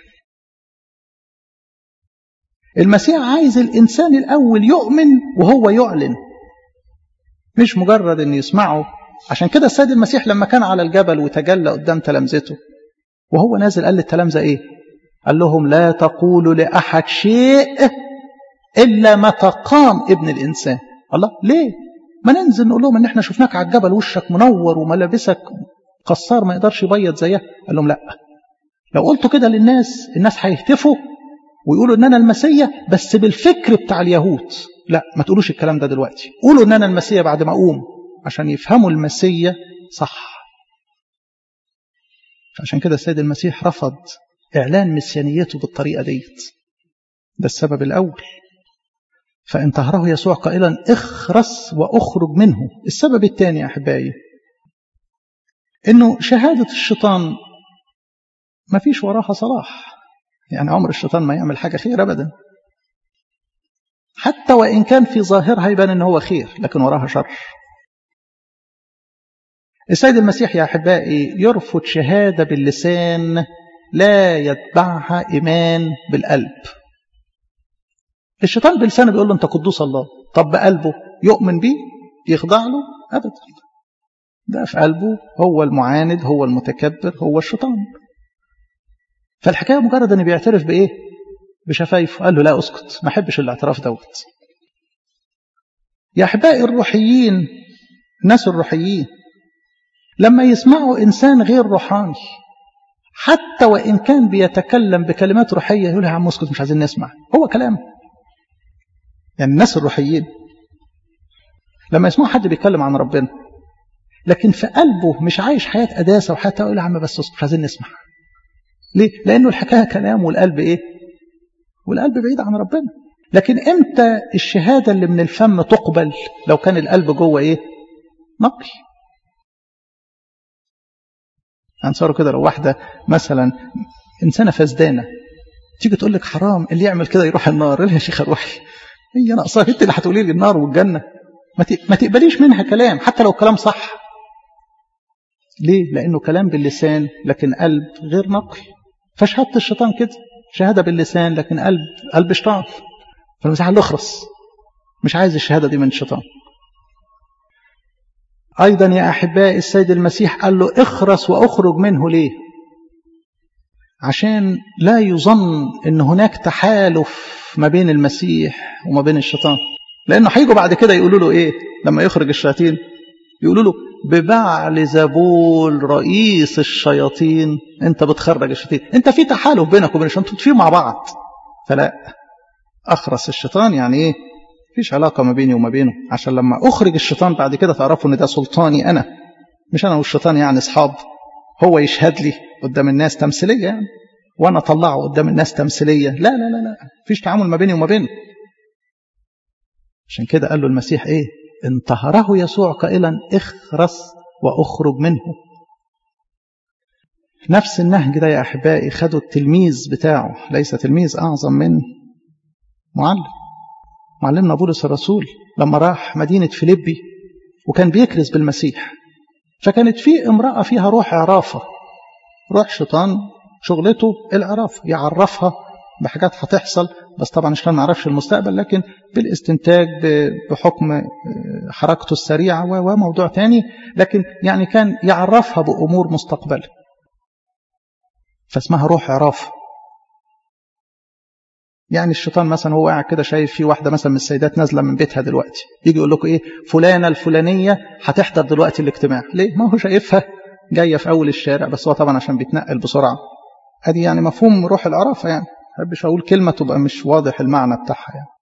المسيح عايز الإنسان الأول يؤمن وهو يعلن مش مجرد أن يسمعه عشان كده السيد المسيح لما كان على الجبل وتجلى قدام تلامذته وهو نازل قال للتلامذة إيه قال لهم لا تقولوا لأحد شيء إلا متى قام ابن الإنسان الله ليه ما ننزل نقول لهم ان احنا شفناك على الجبل وشك منور وملابسك قصار ما يقدرش يبيض زيها قال لهم لا لو قلتوا كده للناس الناس هيهتفوا ويقولوا ان انا المسيح بس بالفكر بتاع اليهود لا ما تقولوش الكلام ده دلوقتي قولوا ان انا المسيح بعد ما اقوم عشان يفهموا المسيح صح عشان كده السيد المسيح رفض اعلان مسيانيته بالطريقه ديت ده السبب الاول فانتهره يسوع قائلا اخرس واخرج منه السبب الثاني يا احبائي انه شهاده الشيطان ما فيش وراها صلاح يعني عمر الشيطان ما يعمل حاجة خير أبدا حتى وإن كان في ظاهرها يبان أنه هو خير لكن وراها شر السيد المسيح يا أحبائي يرفض شهادة باللسان لا يتبعها إيمان بالقلب الشيطان بلسانه بيقول له أنت قدوس الله طب بقلبه يؤمن بيه يخضع له أبدا ده في قلبه هو المعاند هو المتكبر هو الشيطان فالحكاية مجرد أن بيعترف بإيه بشفايفه قال له لا أسكت ما أحبش الاعتراف دوت يا أحبائي الروحيين الناس الروحيين لما يسمعوا إنسان غير روحاني حتى وإن كان بيتكلم بكلمات روحية يقول يا عم اسكت مش عايزين نسمع هو كلام يعني الناس الروحيين لما يسمعوا حد بيتكلم عن ربنا لكن في قلبه مش عايش حياة قداسة وحتى يقول يا عم بس اسكت مش عايزين نسمع ليه؟ لأنه الحكاية كلام والقلب إيه؟ والقلب بعيد عن ربنا لكن إمتى الشهادة اللي من الفم تقبل لو كان القلب جوه إيه؟ نقي هنصوروا كده لو واحدة مثلا إنسانة فزدانة تيجي تقول لك حرام اللي يعمل كده يروح النار ليه يا شيخة روحي هي ناقصة انت اللي هتقولي لي النار والجنة ما تقبليش منها كلام حتى لو كلام صح ليه؟ لأنه كلام باللسان لكن قلب غير نقي فشهادة الشيطان كده شهادة باللسان لكن قلب قلب شيطان فالمسيح قال له اخرس مش عايز الشهادة دي من الشيطان أيضا يا أحبائي السيد المسيح قال له اخرس وأخرج منه ليه عشان لا يظن أن هناك تحالف ما بين المسيح وما بين الشيطان لأنه هيجوا بعد كده يقولوا له إيه لما يخرج الشياطين يقولوا له ببعل زبول رئيس الشياطين انت بتخرج الشياطين انت في تحالف بينك وبين الشيطان انتوا مع بعض فلا اخرس الشيطان يعني ايه فيش علاقه ما بيني وما بينه عشان لما اخرج الشيطان بعد كده تعرفوا ان ده سلطاني انا مش انا والشيطان يعني اصحاب هو يشهد لي قدام الناس تمثيليه يعني وانا اطلعه قدام الناس تمثيليه لا لا لا لا فيش تعامل ما بيني وما بينه عشان كده قال له المسيح ايه انتهره يسوع قائلا اخرس واخرج منه نفس النهج ده يا احبائي خدوا التلميذ بتاعه ليس تلميذ اعظم من معلم معلمنا بولس الرسول لما راح مدينه فيليبي وكان بيكرز بالمسيح فكانت في امراه فيها روح عرافه روح شيطان شغلته العرافه يعرفها بحاجات هتحصل بس طبعا مش ما نعرفش المستقبل لكن بالاستنتاج بحكم حركته السريعة وموضوع تاني لكن يعني كان يعرفها بأمور مستقبلة فاسمها روح عراف يعني الشيطان مثلا هو قاعد كده شايف في واحدة مثلا من السيدات نازلة من بيتها دلوقتي يجي يقول لكم ايه فلانة الفلانية هتحضر دلوقتي الاجتماع ليه ما هو شايفها جاية في أول الشارع بس هو طبعا عشان بيتنقل بسرعة ادي يعني مفهوم روح العرافة يعني بحبش أقول كلمة تبقى مش واضح المعنى بتاعها يعني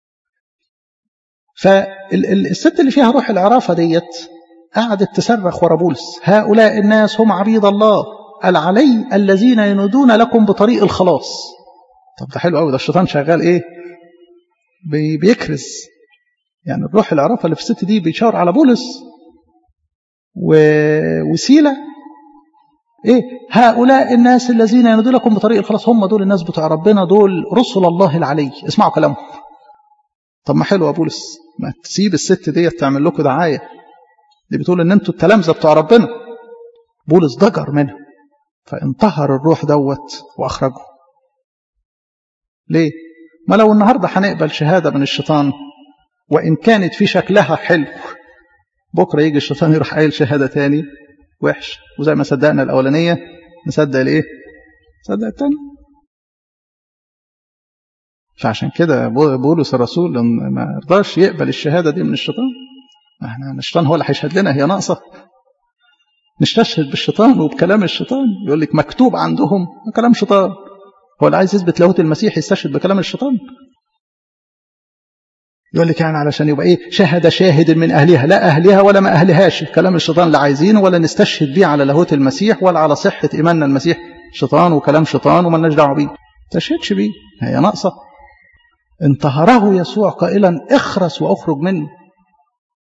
فالست اللي فيها روح العرافة ديت قعدت تصرخ ورا بولس هؤلاء الناس هم عبيد الله العلي الذين ينودون لكم بطريق الخلاص طب ده حلو قوي ده الشيطان شغال ايه بي بيكرز يعني الروح العرافة اللي في الست دي بيشاور على بولس و... وسيلة ايه هؤلاء الناس الذين ينادوا لكم بطريق الخلاص هم دول الناس بتوع ربنا دول رسل الله العلي اسمعوا كلامهم طب ما حلو يا بولس ما تسيب الست ديت تعمل لكم دعايه دي بتقول ان انتوا التلامذه بتوع ربنا بولس ضجر منها فانتهر الروح دوت واخرجه ليه ما لو النهارده هنقبل شهاده من الشيطان وان كانت في شكلها حلو بكره يجي الشيطان يروح قايل شهاده تاني وحش وزي ما صدقنا الأولانية نصدق الإيه؟ نصدق التاني فعشان كده بولس الرسول ما رضاش يقبل الشهادة دي من الشيطان احنا الشيطان هو اللي هيشهد لنا هي ناقصة نستشهد بالشيطان وبكلام الشيطان يقول لك مكتوب عندهم كلام شيطان هو اللي عايز يثبت لاهوت المسيح يستشهد بكلام الشيطان يقول لك يعني علشان يبقى ايه شهد شاهد من اهلها لا اهلها ولا ما اهلهاش كلام الشيطان اللي عايزينه ولا نستشهد بيه على لاهوت المسيح ولا على صحه ايماننا المسيح شيطان وكلام شيطان ومالناش دعوه بيه تشهدش بيه هي ناقصه انتهره يسوع قائلا اخرس واخرج منه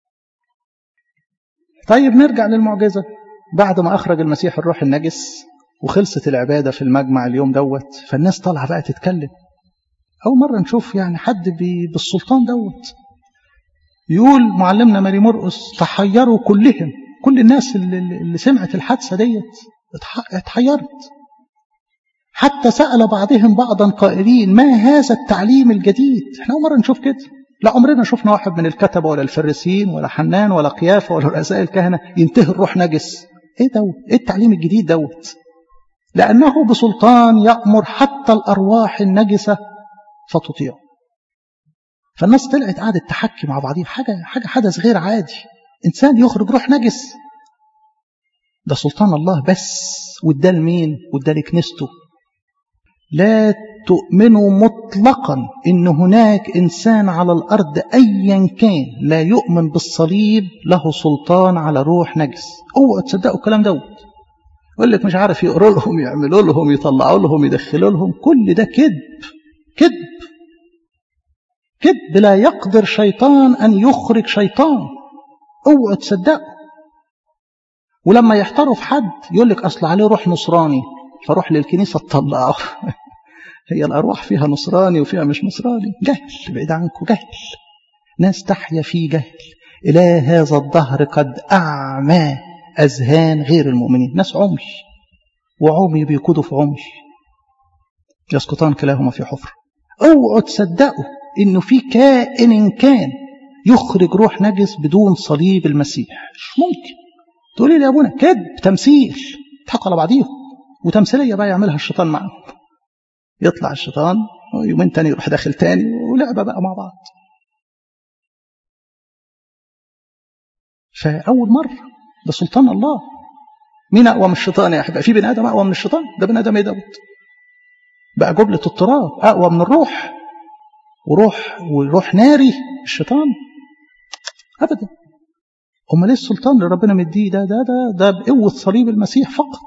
طيب نرجع للمعجزه بعد ما اخرج المسيح الروح النجس وخلصت العبادة في المجمع اليوم دوت فالناس طالعة بقى تتكلم أول مرة نشوف يعني حد بالسلطان دوت يقول معلمنا ماري مرقس تحيروا كلهم كل الناس اللي, اللي سمعت الحادثة ديت اتحيرت حتى سأل بعضهم بعضا قائلين ما هذا التعليم الجديد احنا أول مرة نشوف كده لا عمرنا شفنا واحد من الكتبة ولا الفريسيين ولا حنان ولا قيافة ولا رؤساء الكهنة ينتهي الروح نجس ايه دوت ايه التعليم الجديد دوت لأنه بسلطان يأمر حتى الأرواح النجسة فتطيع فالناس طلعت قعدت تحكي مع بعضها حاجة حاجة حدث غير عادي إنسان يخرج روح نجس ده سلطان الله بس وده لمين وده لكنيسته لا تؤمنوا مطلقا ان هناك انسان على الارض ايا كان لا يؤمن بالصليب له سلطان على روح نجس اوعوا تصدقوا الكلام دوت يقول لك مش عارف يقروا لهم يعملوا لهم يطلعوا لهم يدخلوا لهم كل ده كذب كذب كذب لا يقدر شيطان ان يخرج شيطان اوعوا تصدقوا ولما يحتاروا في حد يقول لك اصل عليه روح نصراني فروح للكنيسه تطلعه هي الارواح فيها نصراني وفيها مش نصراني جهل بعيد عنكم جهل ناس تحيا في جهل إلى هذا الدهر قد أعمى أذهان غير المؤمنين ناس عمي وعمي بيقودوا في عمي يسقطان كلاهما في حفر اوعوا تصدقوا انه في كائن كان يخرج روح نجس بدون صليب المسيح مش ممكن تقولي لي يا ابونا كذب تمثيل تحقوا على بعضيهم وتمثيليه بقى يعملها الشيطان معاهم يطلع الشيطان ويومين تاني يروح داخل تاني ولعبه بقى مع بعض فاول مره ده سلطان الله مين اقوى من الشيطان يا احبائي في بني ادم اقوى من الشيطان ده بني ادم ايه دوت بقى جبلة التراب اقوى من الروح وروح وروح ناري الشيطان ابدا امال ايه السلطان اللي ربنا مديه ده ده ده ده بقوه صليب المسيح فقط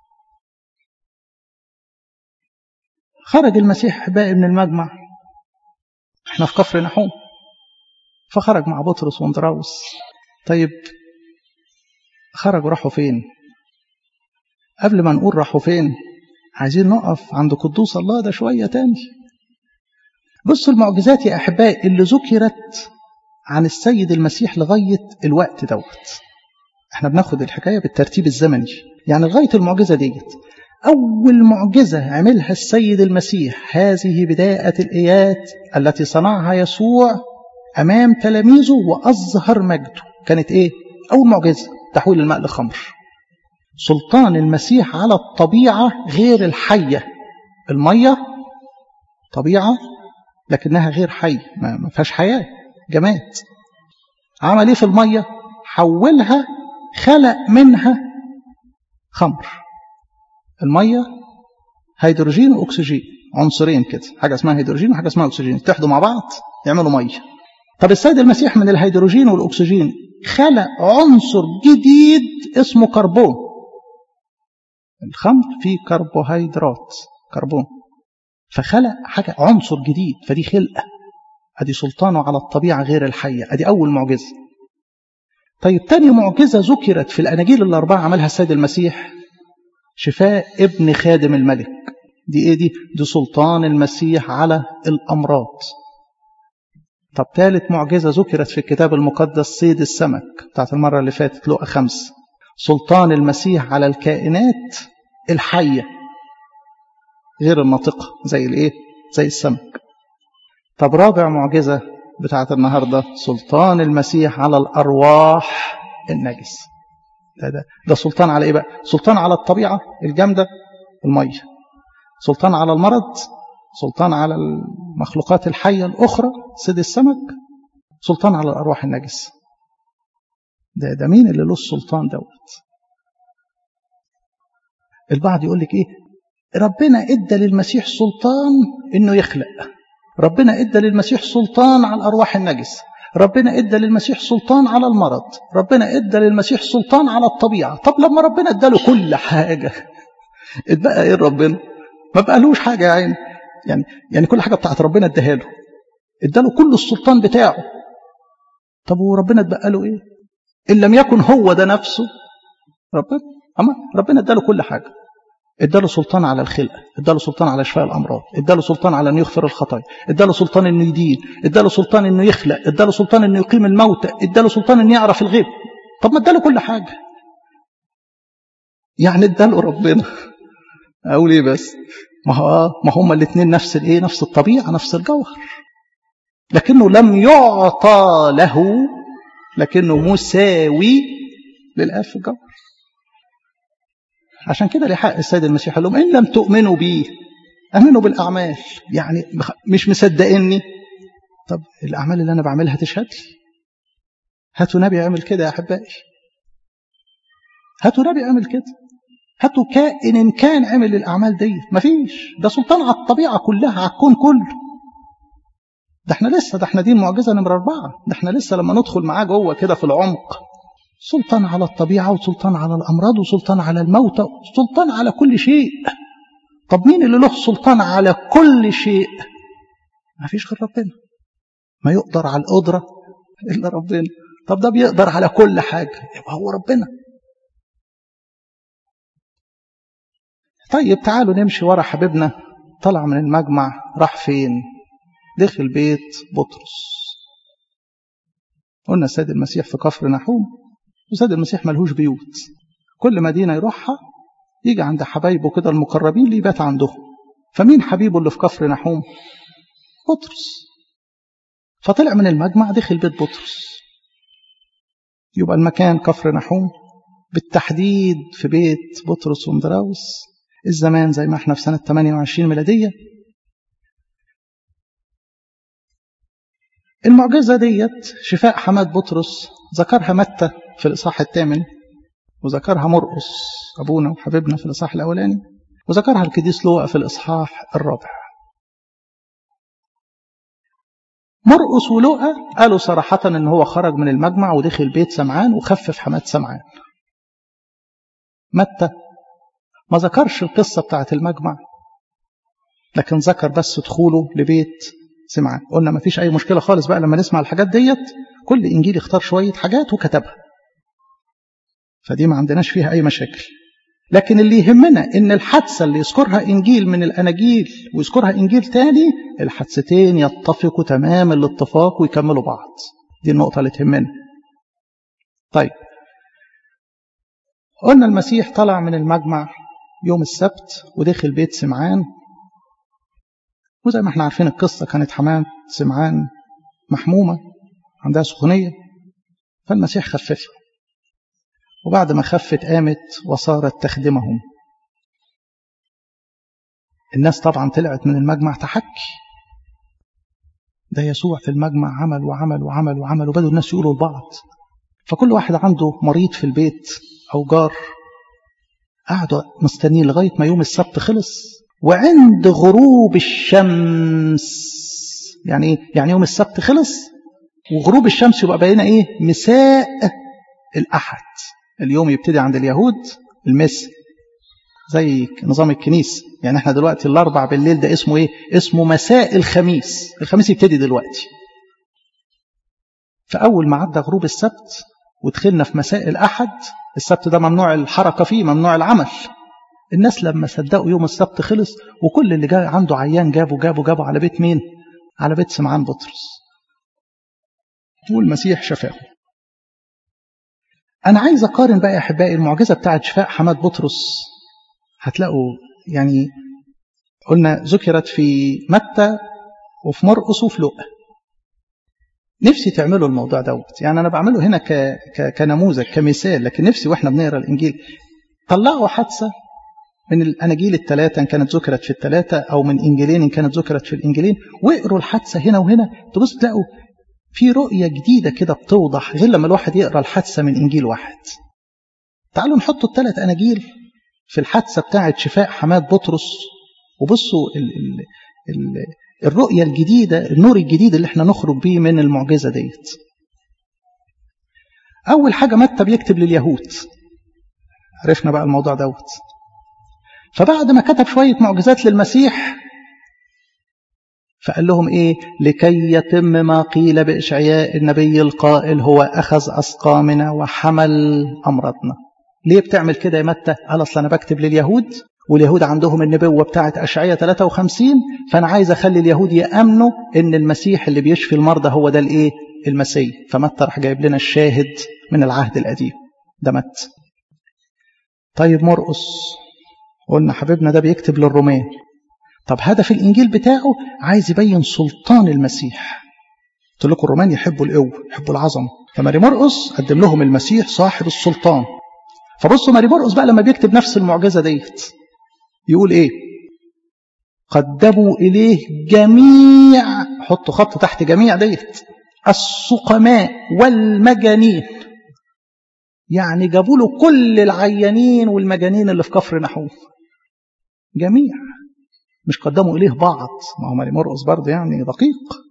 خرج المسيح احبائي من المجمع احنا في كفر نحوم فخرج مع بطرس واندراوس طيب خرجوا راحوا فين قبل ما نقول راحوا فين عايزين نقف عند قدوس الله ده شويه تاني بصوا المعجزات يا احبائي اللي ذكرت عن السيد المسيح لغايه الوقت دوت احنا بناخد الحكايه بالترتيب الزمني يعني لغايه المعجزه ديت أول معجزة عملها السيد المسيح هذه بداية الآيات التي صنعها يسوع أمام تلاميذه وأظهر مجده كانت إيه؟ أول معجزة تحويل الماء لخمر سلطان المسيح على الطبيعة غير الحية المية طبيعة لكنها غير حية ما فيهاش حياة جماد عمل إيه في المية؟ حولها خلق منها خمر المية هيدروجين وأكسجين عنصرين كده حاجة اسمها هيدروجين وحاجة اسمها أكسجين يتحدوا مع بعض يعملوا مية طب السيد المسيح من الهيدروجين والأكسجين خلق عنصر جديد اسمه كربون الخمر فيه كربوهيدرات كربون فخلق حاجة عنصر جديد فدي خلقة ادي سلطانه على الطبيعة غير الحية ادي أول معجزة طيب تاني معجزة ذكرت في الأناجيل الأربعة عملها السيد المسيح شفاء ابن خادم الملك دي ايه دي دي سلطان المسيح على الامراض طب ثالث معجزة ذكرت في الكتاب المقدس صيد السمك بتاعت المرة اللي فاتت لقى خمس سلطان المسيح على الكائنات الحية غير الناطقة زي الايه زي السمك طب رابع معجزة بتاعت النهاردة سلطان المسيح على الأرواح النجس ده, ده, ده سلطان على ايه بقى سلطان على الطبيعة الجامدة المية سلطان على المرض سلطان على المخلوقات الحية الأخرى صيد السمك سلطان على الأرواح النجس ده, ده مين اللي له السلطان دوت البعض يقول لك ايه ربنا ادى للمسيح سلطان انه يخلق ربنا ادى للمسيح سلطان على الارواح النجسه ربنا ادى للمسيح سلطان على المرض ربنا ادى للمسيح سلطان على الطبيعه طب لما ربنا ادى له كل حاجه اتبقى ايه ربنا ما بقالوش حاجه يا عيني يعني يعني كل حاجه بتاعت ربنا اداها له ادى له كل السلطان بتاعه طب وربنا اتبقى له ايه ان لم يكن هو ده نفسه ربنا اما ربنا ادى له كل حاجه اداله سلطان على الخلقة اداله سلطان على شفاء الأمراض اداله سلطان على أنه يغفر الخطايا اداله سلطان أنه يدين اداله سلطان أنه يخلق اداله سلطان أنه يقيم الموتى اداله سلطان أنه يعرف الغيب طب ما اداله كل حاجة يعني اداله ربنا أقول إيه بس ما هو ما هما الاثنين نفس الايه نفس الطبيعة نفس الجوهر لكنه لم يعطى له لكنه مساوي للآب في الجوهر عشان كده لحق السيد المسيح قال لهم إن لم تؤمنوا بي أمنوا بالأعمال يعني مش مصدقيني طب الأعمال اللي أنا بعملها تشهد لي هاتوا نبي يعمل كده يا أحبائي هاتوا نبي يعمل كده هاتوا كائن إن كان عمل الأعمال دي مفيش ده سلطان على الطبيعة كلها على الكون كله ده احنا لسه ده احنا دي المعجزة نمرة أربعة ده احنا لسه لما ندخل معاه جوه كده في العمق سلطان على الطبيعة وسلطان على الأمراض وسلطان على الموتى سلطان على كل شيء طب مين اللي له سلطان على كل شيء ما فيش غير ربنا ما يقدر على القدرة إلا ربنا طب ده بيقدر على كل حاجة يبقى هو ربنا طيب تعالوا نمشي ورا حبيبنا طلع من المجمع راح فين دخل بيت بطرس قلنا السيد المسيح في كفر نحوم والسيد المسيح ملهوش بيوت كل مدينة يروحها يجي عند حبايبه كده المقربين اللي يبات عندهم فمين حبيبه اللي في كفر نحوم بطرس فطلع من المجمع دخل بيت بطرس يبقى المكان كفر نحوم بالتحديد في بيت بطرس ومدراوس الزمان زي ما احنا في سنة 28 ميلادية المعجزة ديت شفاء حماد بطرس ذكرها متى في الإصحاح الثامن وذكرها مرقس أبونا وحبيبنا في الإصحاح الأولاني وذكرها القديس لوقا في الإصحاح الرابع مرقس ولوقا قالوا صراحة إن هو خرج من المجمع ودخل بيت سمعان وخفف حماد سمعان متى ما ذكرش القصة بتاعت المجمع لكن ذكر بس دخوله لبيت سمعان قلنا ما فيش أي مشكلة خالص بقى لما نسمع الحاجات ديت كل إنجيل اختار شوية حاجات وكتبها فدي ما عندناش فيها أي مشاكل لكن اللي يهمنا إن الحادثة اللي يذكرها إنجيل من الأناجيل ويذكرها إنجيل تاني الحادثتين يتفقوا تمام الاتفاق ويكملوا بعض دي النقطة اللي تهمنا طيب قلنا المسيح طلع من المجمع يوم السبت ودخل بيت سمعان وزي ما احنا عارفين القصة كانت حمام سمعان محمومة عندها سخونية فالمسيح خففها وبعد ما خفت قامت وصارت تخدمهم الناس طبعا طلعت من المجمع تحكي ده يسوع في المجمع عمل وعمل وعمل وعمل وبدوا الناس يقولوا لبعض فكل واحد عنده مريض في البيت أو جار قعدوا مستنيين لغاية ما يوم السبت خلص وعند غروب الشمس يعني ايه؟ يعني يوم السبت خلص وغروب الشمس يبقى بقينا ايه مساء الأحد اليوم يبتدي عند اليهود المس زي نظام الكنيسة يعني احنا دلوقتي الأربع بالليل ده اسمه ايه اسمه مساء الخميس الخميس يبتدي دلوقتي فأول ما عدى غروب السبت ودخلنا في مساء الأحد السبت ده ممنوع الحركة فيه ممنوع العمل الناس لما صدقوا يوم السبت خلص وكل اللي جاي عنده عيان جابوا جابوا جابوا على بيت مين على بيت سمعان بطرس والمسيح شفاه أنا عايز أقارن بقى يا أحبائي المعجزة بتاعت شفاء حماد بطرس هتلاقوا يعني قلنا ذكرت في متى وفي مرقس وفي لوقا نفسي تعملوا الموضوع دوت يعني أنا بعمله هنا ك... ك... كنموذج كمثال لكن نفسي وإحنا بنقرا الإنجيل طلعوا حادثة من الأناجيل الثلاثة إن كانت ذكرت في الثلاثة أو من إنجيلين إن كانت ذكرت في الإنجيلين واقروا الحادثة هنا وهنا تبص تلاقوا في رؤية جديدة كده بتوضح غير لما الواحد يقرأ الحادثة من إنجيل واحد تعالوا نحطوا الثلاث أناجيل في الحادثة بتاعة شفاء حماد بطرس وبصوا ال ال ال الرؤية الجديدة النور الجديد اللي احنا نخرج بيه من المعجزة ديت أول حاجة متى بيكتب لليهود عرفنا بقى الموضوع دوت فبعد ما كتب شوية معجزات للمسيح فقال لهم إيه لكي يتم ما قيل بإشعياء النبي القائل هو أخذ أسقامنا وحمل أمراضنا ليه بتعمل كده يا متى قال أصل أنا بكتب لليهود واليهود عندهم النبوة بتاعت أشعية 53 فأنا عايز أخلي اليهود يأمنوا إن المسيح اللي بيشفي المرضى هو ده الإيه المسيح فمتى راح جايب لنا الشاهد من العهد القديم ده مت طيب مرقس قلنا حبيبنا ده بيكتب للرومان طب هدف الإنجيل بتاعه عايز يبين سلطان المسيح قلت لكم الرومان يحبوا القوة يحبوا العظمة فماري مرقس قدم لهم المسيح صاحب السلطان فبصوا ماري مرقس بقى لما بيكتب نفس المعجزة ديت يقول ايه قدموا إليه جميع حطوا خط تحت جميع ديت السقماء والمجانين يعني جابوا له كل العيانين والمجانين اللي في كفر نحوم جميع مش قدموا إليه بعض ما هو ماري مرقس برضه يعني دقيق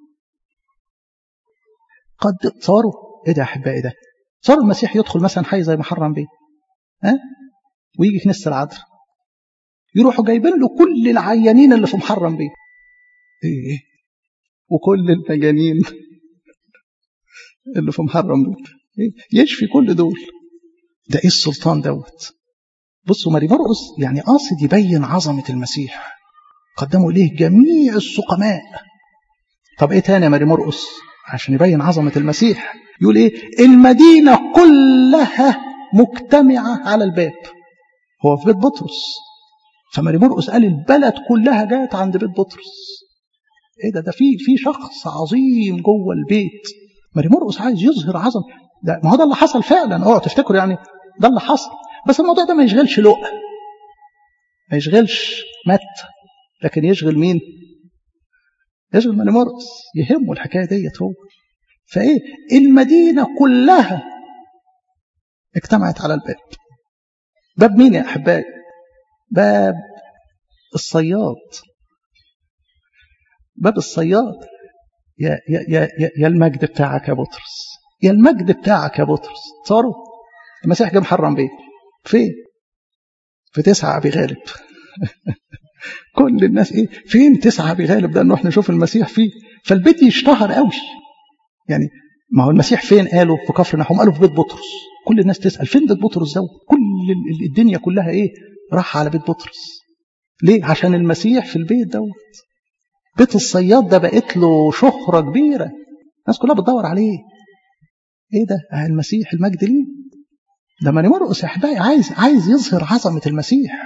قد تصوروا ايه ده يا احبائي ده تصوروا المسيح يدخل مثلا حي زي محرم بيه ها ويجي كنيسه العذراء يروحوا جايبين له كل العيانين اللي في محرم بيه ايه ايه وكل المجانين اللي في محرم بيه إيه؟ يشفي كل دول ده ايه السلطان دوت بصوا ماري مرقس يعني قاصد يبين عظمه المسيح قدموا اليه جميع السقماء طب ايه تاني يا ماري مرقس عشان يبين عظمة المسيح يقول ايه المدينة كلها مجتمعة على الباب هو في بيت بطرس فماري مرقس قال البلد كلها جات عند بيت بطرس ايه ده ده في في شخص عظيم جوه البيت ماري مرقس عايز يظهر عظم ده ما هو ده اللي حصل فعلا اوعوا تفتكروا يعني ده اللي حصل بس الموضوع ده ما يشغلش لقى ما يشغلش مت لكن يشغل مين يشغل ماني مرقس يهمه الحكايه ديت هو فايه المدينه كلها اجتمعت على الباب باب مين يا احبائي باب الصياد باب الصياد يا يا يا يا المجد بتاعك يا بطرس يا المجد بتاعك يا بطرس صاروا المسيح جه محرم بيه فين في تسعة أبي غالب كل الناس ايه فين تسعة بغالب ده نروح نشوف المسيح فيه فالبيت يشتهر قوي يعني ما هو المسيح فين قالوا في كفر نحوم قالوا في بيت بطرس كل الناس تسأل فين بيت بطرس ده كل الدنيا كلها ايه راح على بيت بطرس ليه عشان المسيح في البيت دوت بيت الصياد ده بقت له شهرة كبيرة الناس كلها بتدور عليه ايه ده المسيح المجد ليه ده ماني مرقس يا احبائي عايز عايز يظهر عظمة المسيح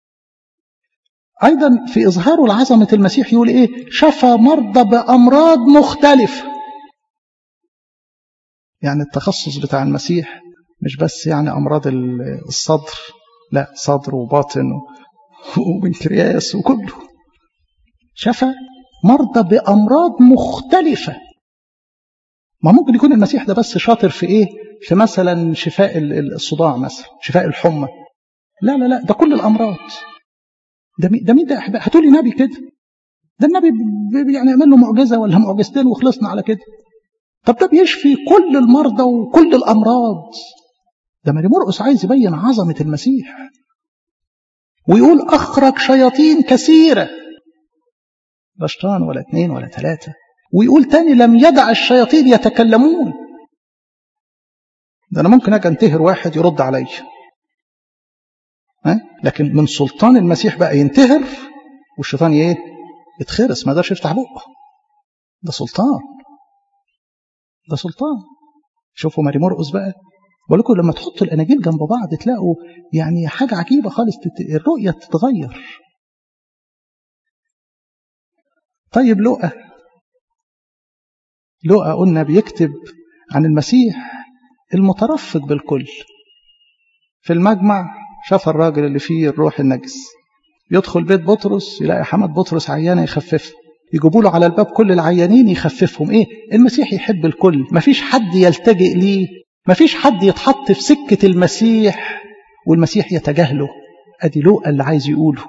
أيضا في إظهاره لعظمة المسيح يقول إيه شفى مرضى بأمراض مختلفة يعني التخصص بتاع المسيح مش بس يعني أمراض الصدر لا صدر وباطن وبنكرياس وكله شفى مرضى بأمراض مختلفة ما ممكن يكون المسيح ده بس شاطر في إيه في مثلا شفاء الصداع مثلا شفاء الحمى لا لا لا ده كل الأمراض ده مين ده مين ده احبائي هاتوا لي نبي كده ده النبي يعني يعمل له معجزه ولا معجزتين وخلصنا على كده طب ده بيشفي كل المرضى وكل الامراض ده ماري مرقس عايز يبين عظمه المسيح ويقول اخرج شياطين كثيره لا شيطان ولا اثنين ولا ثلاثه ويقول تاني لم يدع الشياطين يتكلمون ده انا ممكن اجي انتهر واحد يرد عليا لكن من سلطان المسيح بقى ينتهر والشيطان ايه يتخرس ما قدرش يفتح بقه ده سلطان ده سلطان شوفوا ماري مرقس بقى بقول لكم لما تحطوا الاناجيل جنب بعض تلاقوا يعني حاجه عجيبه خالص الرؤيه تتغير طيب لقى لقى قلنا بيكتب عن المسيح المترفق بالكل في المجمع شاف الراجل اللي فيه الروح النجس يدخل بيت بطرس يلاقي حمد بطرس عيانه يخففه يجيبوا له على الباب كل العيانين يخففهم ايه المسيح يحب الكل مفيش حد يلتجئ ليه مفيش حد يتحط في سكة المسيح والمسيح يتجاهله ادي لوقا اللي عايز يقوله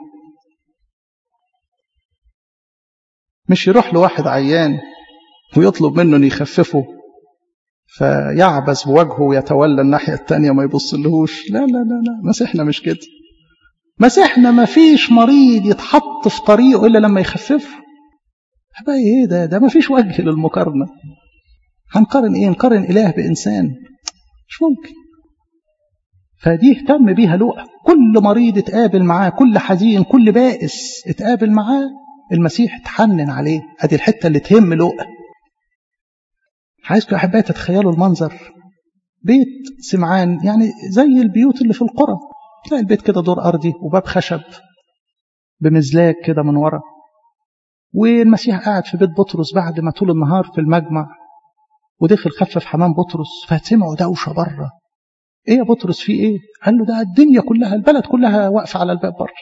مش يروح لواحد عيان ويطلب منه ان يخففه فيعبس بوجهه ويتولى الناحية التانية ما يبصلهوش لا لا لا لا مسيحنا مش كده مسيحنا ما فيش مريض يتحط في طريقه إلا لما يخففه حبايبي ايه ده ده ما فيش وجه للمقارنة هنقارن ايه نقارن إله بإنسان مش ممكن فدي اهتم بيها لوقا كل مريض اتقابل معاه كل حزين كل بائس اتقابل معاه المسيح اتحنن عليه ادي الحته اللي تهم لوقا عايزكم يا احبائي تتخيلوا المنظر بيت سمعان يعني زي البيوت اللي في القرى تلاقي البيت كده دور ارضي وباب خشب بمزلاج كده من ورا والمسيح قاعد في بيت بطرس بعد ما طول النهار في المجمع ودخل خفف حمام بطرس فسمعوا دوشه بره ايه يا بطرس في ايه قال له ده الدنيا كلها البلد كلها واقفه على الباب بره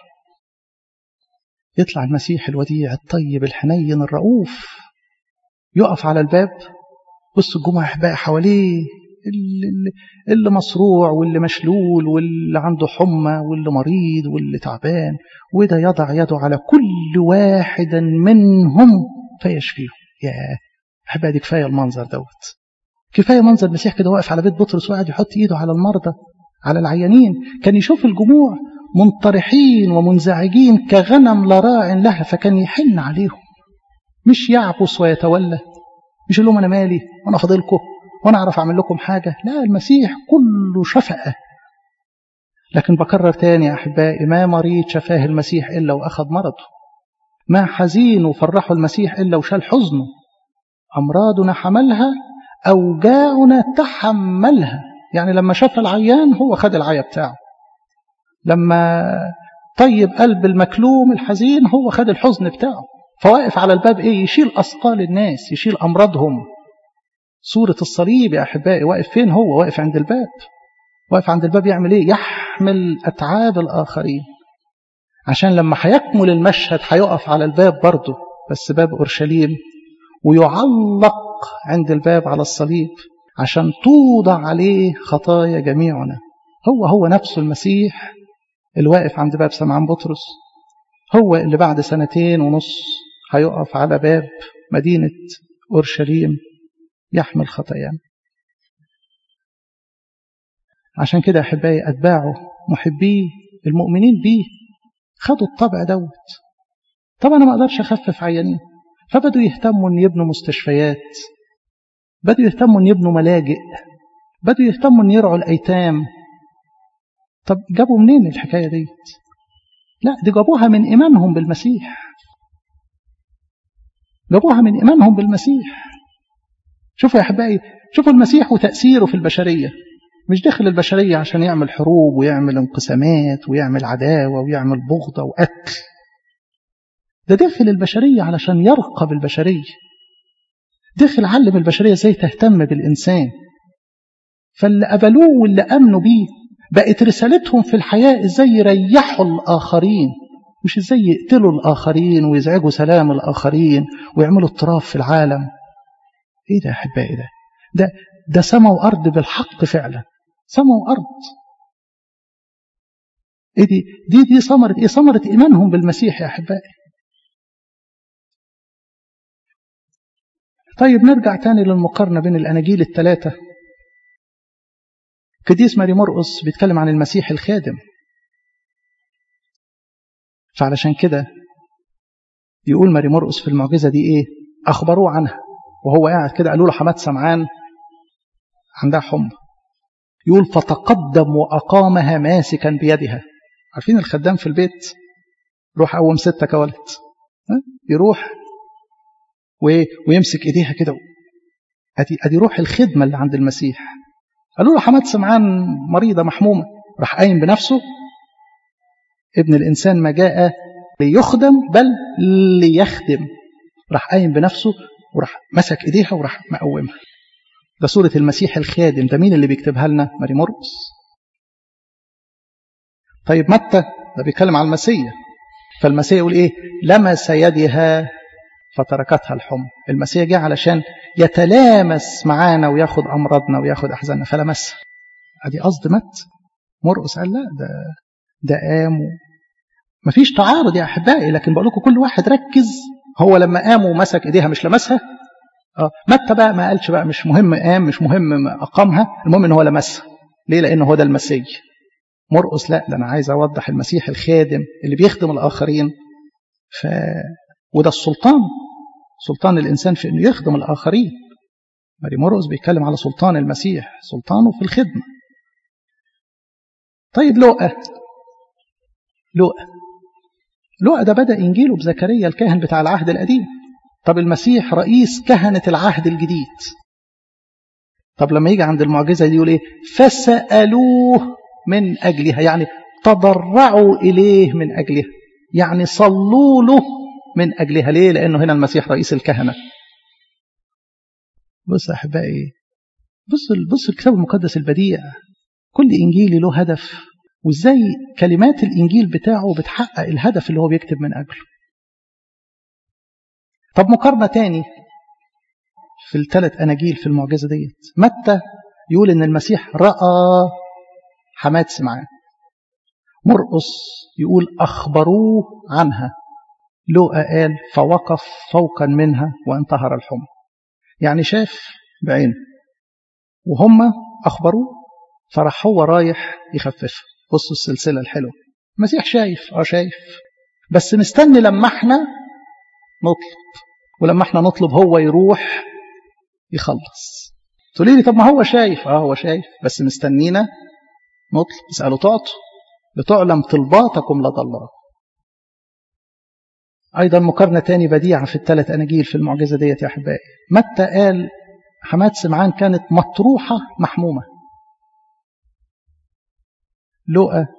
يطلع المسيح الوديع الطيب الحنين الرؤوف يقف على الباب بص الجمعة أحبائي حواليه اللي, اللي مصروع واللي مشلول واللي عنده حمى واللي مريض واللي تعبان وده يضع يده على كل واحد منهم فيشفيهم يا أحبائي دي كفاية المنظر دوت كفاية منظر المسيح كده واقف على بيت بطرس وقاعد يحط إيده على المرضى على العيانين كان يشوف الجموع منطرحين ومنزعجين كغنم لا راع لها فكان يحن عليهم مش يعبس ويتولى مش لهم انا مالي وانا فاضلكم وانا اعرف اعمل لكم حاجه لا المسيح كله شفقه لكن بكرر تاني يا احبائي ما مريض شفاه المسيح الا واخذ مرضه ما حزين وفرحه المسيح الا وشال حزنه امراضنا حملها اوجاعنا تحملها يعني لما شاف العيان هو خد العيا بتاعه لما طيب قلب المكلوم الحزين هو خد الحزن بتاعه فواقف على الباب ايه يشيل اثقال الناس يشيل امراضهم صورة الصليب يا احبائي واقف فين هو واقف عند الباب واقف عند الباب يعمل ايه يحمل اتعاب الاخرين عشان لما هيكمل المشهد هيقف على الباب برضه بس باب اورشليم ويعلق عند الباب على الصليب عشان توضع عليه خطايا جميعنا هو هو نفسه المسيح اللي واقف عند باب سمعان بطرس هو اللي بعد سنتين ونص هيقف على باب مدينة أورشليم يحمل خطايانا عشان كده أحبائي أتباعه محبيه المؤمنين بيه خدوا الطبع دوت طبعا أنا ما أقدرش أخفف عيانين فبدوا يهتموا أن يبنوا مستشفيات بدوا يهتموا أن يبنوا ملاجئ بدوا يهتموا أن يرعوا الأيتام طب جابوا منين الحكاية ديت لا دي جابوها من إيمانهم بالمسيح جابوها من إيمانهم بالمسيح شوفوا يا أحبائي شوفوا المسيح وتأثيره في البشرية مش داخل البشرية عشان يعمل حروب ويعمل انقسامات ويعمل عداوة ويعمل بغضة وقتل ده داخل البشرية علشان يرقى بالبشرية داخل علم البشرية ازاي تهتم بالإنسان فاللي قبلوه واللي أمنوا بيه بقت رسالتهم في الحياة ازاي يريحوا الآخرين مش ازاي يقتلوا الآخرين ويزعجوا سلام الآخرين ويعملوا اضطراب في العالم ايه ده يا احبائي ده ده ده سما وارض بالحق فعلا سما وارض ايه دي دي دي ثمرة ايه ثمرة ايمانهم بالمسيح يا احبائي طيب نرجع تاني للمقارنة بين الاناجيل الثلاثة قديس ماري مرقس بيتكلم عن المسيح الخادم فعلشان كده يقول ماري مرقس في المعجزة دي ايه اخبروه عنها وهو قاعد كده قالوا له حماد سمعان عندها حمى يقول فتقدم وأقامها ماسكا بيدها عارفين الخدام في البيت روح قوم ستك يا ولد يروح ويمسك ايديها كده ادي ادي روح الخدمه اللي عند المسيح قالوا له حماد سمعان مريضه محمومه راح قايم بنفسه ابن الانسان ما جاء ليخدم بل ليخدم راح قايم بنفسه وراح مسك ايديها وراح مقومها ده سورة المسيح الخادم ده مين اللي بيكتبها لنا ماري مرقس طيب متى ده بيتكلم على المسيح فالمسيح يقول ايه لمس يدها فتركتها الحمى المسيح جه علشان يتلامس معانا وياخد امراضنا وياخد احزاننا فلمسها ادي قصد مت مرقس قال لا ده ده قام مفيش تعارض يا احبائي لكن بقول لكم كل واحد ركز هو لما قام ومسك ايديها مش لمسها اه متى بقى ما قالش بقى مش مهم قام مش مهم اقامها المهم ان هو لمسها ليه لان هو ده المسيح مرقس لا ده انا عايز اوضح المسيح الخادم اللي بيخدم الاخرين ف وده السلطان سلطان الانسان في انه يخدم الاخرين ماري مرقس بيتكلم على سلطان المسيح سلطانه في الخدمه طيب لوقا لوقا لوقا ده بدأ إنجيله بزكريا الكاهن بتاع العهد القديم طب المسيح رئيس كهنة العهد الجديد طب لما يجي عند المعجزة دي يقول إيه فسألوه من أجلها يعني تضرعوا إليه من أجلها يعني صلوا له من أجلها ليه لأنه هنا المسيح رئيس الكهنة بص أحبائي بص بص الكتاب المقدس البديع كل إنجيلي له هدف وإزاي كلمات الإنجيل بتاعه بتحقق الهدف اللي هو بيكتب من أجله طب مقارنة تاني في الثلاث أناجيل في المعجزة ديت متى يقول إن المسيح رأى حماد سمعان مرقس يقول أخبروه عنها لوقا قال فوقف فوقا منها وانتهر الحمى يعني شاف بعينه وهم أخبروه فراح هو رايح يخففها بصوا السلسلة الحلوة المسيح شايف اه شايف بس مستني لما احنا نطلب ولما احنا نطلب هو يروح يخلص تقولي لي طب ما هو شايف اه هو شايف بس مستنينا نطلب اسألوا تعطوا لتعلم طلباتكم لدى الله أيضا مقارنة تاني بديعة في الثلاث أناجيل في المعجزة ديت يا أحبائي متى قال حماد سمعان كانت مطروحة محمومة لؤى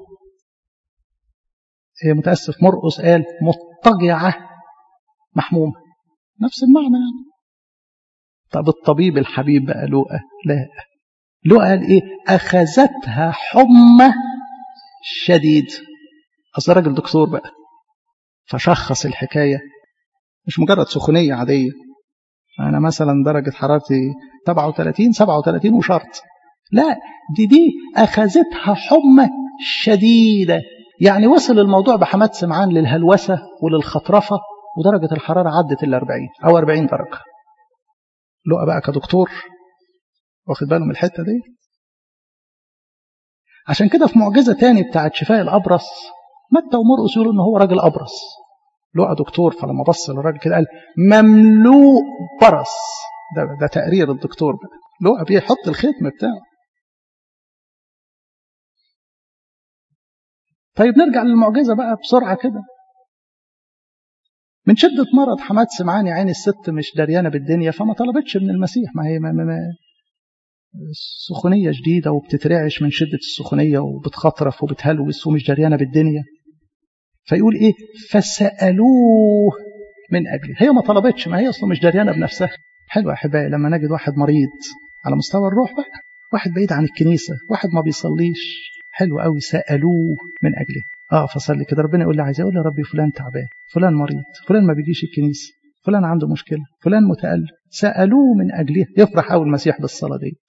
متأسف مرقس قال مضطجعة محمومة نفس المعنى يعني طب الطبيب الحبيب بقى لؤى لا لؤى قال ايه أخذتها حمى شديد أصل راجل دكتور بقى فشخص الحكاية مش مجرد سخونية عادية أنا مثلا درجة حرارتي 37 37 وشرط لا دي دي أخذتها حمى شديدة يعني وصل الموضوع بحماد سمعان للهلوسة وللخطرفة ودرجة الحرارة عدت ال 40 أو 40 درجة لقى بقى كدكتور واخد باله من الحتة دي عشان كده في معجزة تاني بتاعت شفاء الأبرص متى ومرقس يقولوا إن هو راجل أبرص لقى دكتور فلما بص للراجل كده قال مملوء برص ده, ده تقرير الدكتور بقى لقى بيحط الختم بتاعه طيب نرجع للمعجزة بقى بسرعة كده من شدة مرض حماد سمعان يا عين الست مش دريانة بالدنيا فما طلبتش من المسيح ما هي ما ما ما سخونية شديدة وبتترعش من شدة السخونية وبتخطرف وبتهلوس ومش دريانة بالدنيا فيقول ايه فسألوه من أجله هي ما طلبتش ما هي أصلا مش دريانة بنفسها حلو يا أحبائي لما نجد واحد مريض على مستوى الروح بقى واحد بعيد عن الكنيسة واحد ما بيصليش حلو قوي سألوه من أجله اه فصلي كده ربنا يقول لي عايز اقول يا ربي فلان تعبان فلان مريض فلان ما بيجيش الكنيسة فلان عنده مشكلة فلان متألم سألوه من أجله يفرح أول المسيح بالصلاة دي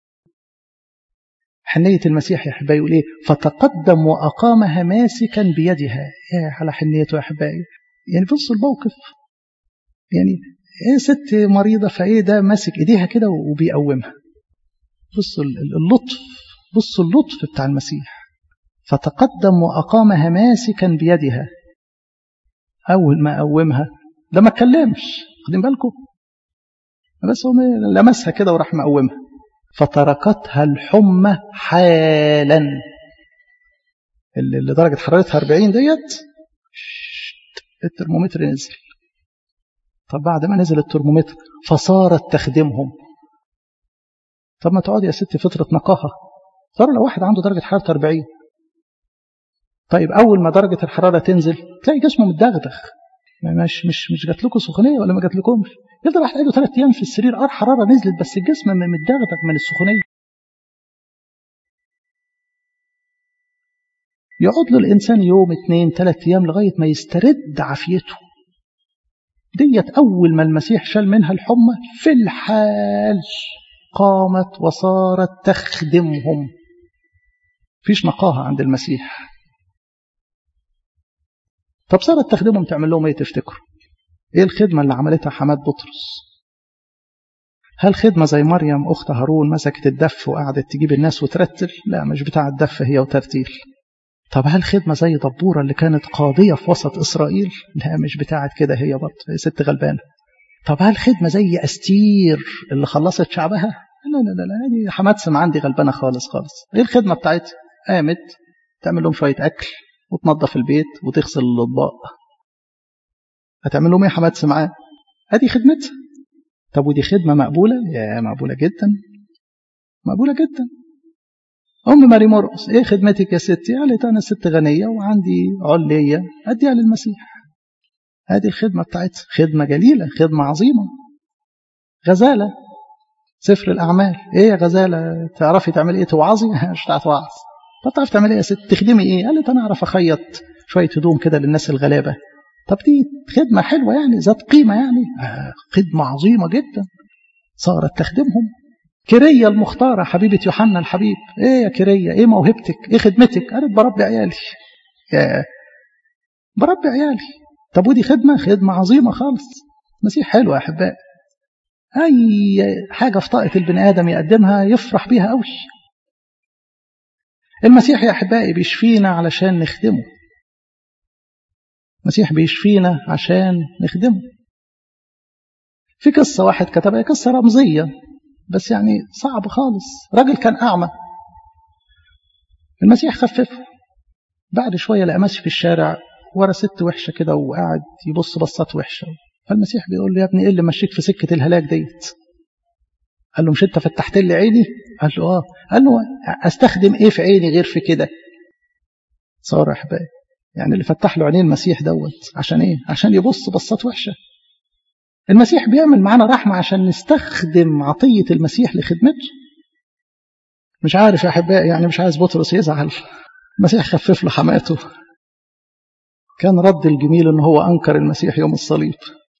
حنية المسيح يا أحبائي يقول إيه فتقدم وأقامها ماسكا بيدها يا على حنيته يا أحبائي يعني بصوا الموقف يعني إيه ست مريضة فإيه ده ماسك إيديها كده وبيقومها بصوا اللطف بصوا اللطف بتاع المسيح فتقدم وأقامها ماسكا بيدها أول ما قومها ده ما اتكلمش واخدين بالكم بس هو لمسها كده وراح مقومها فتركتها الحمى حالا اللي درجة حرارتها 40 ديت الترمومتر نزل طب بعد ما نزل الترمومتر فصارت تخدمهم طب ما تقعد يا ستي فترة نقاهة صار لو واحد عنده درجة حرارة 40 طيب أول ما درجة الحرارة تنزل تلاقي جسمه متدغدغ مش مش مش جات لكم سخونية ولا ما جات لكمش يفضل واحد قاعد ثلاث أيام في السرير اه حرارة نزلت بس الجسم متدغدغ من السخونية يقعد له الإنسان يوم اثنين ثلاث أيام لغاية ما يسترد عافيته ديت أول ما المسيح شال منها الحمى في الحال قامت وصارت تخدمهم فيش نقاهة عند المسيح طب صارت تخدمهم تعمل لهم ايه تفتكروا ايه الخدمة اللي عملتها حماد بطرس هل خدمة زي مريم أخت هارون مسكت الدف وقعدت تجيب الناس وترتل لا مش بتاع الدف هي وترتيل طب هل خدمة زي دبورة اللي كانت قاضية في وسط إسرائيل لا مش بتاعت كده هي برضه ست غلبانة طب هل خدمة زي أستير اللي خلصت شعبها لا لا لا لا دي حماد سمعان دي غلبانة خالص خالص ايه الخدمة بتاعتها قامت تعمل لهم شوية أكل وتنظف البيت وتغسل الأطباق هتعمل لهم إيه حماد سمعان هذه خدمتها طب ودي خدمة مقبولة يا مقبولة جدا مقبولة جدا أم ماري مرقص إيه خدمتك يا ستي قالت أنا ست غنية وعندي علية أديها للمسيح هذه الخدمة بتاعتها خدمة جليلة خدمة عظيمة غزالة سفر الأعمال إيه يا غزالة تعرفي تعملي إيه توعظي مش بتاعت وعظ طب تعرفي تعملي إيه يا ست تخدمي إيه قالت أنا أعرف أخيط شوية هدوم كده للناس الغلابة طب دي خدمة حلوة يعني ذات قيمة يعني آه خدمة عظيمة جدا صارت تخدمهم كرية المختارة حبيبة يوحنا الحبيب ايه يا كرية ايه موهبتك ايه خدمتك قالت بربي عيالي يا بربي عيالي طب ودي خدمة خدمة عظيمة خالص مسيح حلو يا أحبائي أي حاجة في طاقة البني آدم يقدمها يفرح بيها قوي المسيح يا أحبائي بيشفينا علشان نخدمه المسيح بيشفينا عشان نخدمه في قصة واحد كتبها قصة رمزية بس يعني صعب خالص راجل كان أعمى المسيح خففه بعد شوية لقى ماشي في الشارع ورا ست وحشة كده وقاعد يبص بصات وحشة فالمسيح بيقول له يا ابني ايه اللي مشيك في سكة الهلاك ديت قال له مش انت فتحت لي عيني قال له اه قال له استخدم ايه في عيني غير في كده صار احبائي يعني اللي فتح له عينيه المسيح دوت عشان ايه عشان يبص بصات وحشه المسيح بيعمل معانا رحمه عشان نستخدم عطيه المسيح لخدمته مش عارف يا احبائي يعني مش عايز بطرس يزعل المسيح خفف له حماته كان رد الجميل ان هو انكر المسيح يوم الصليب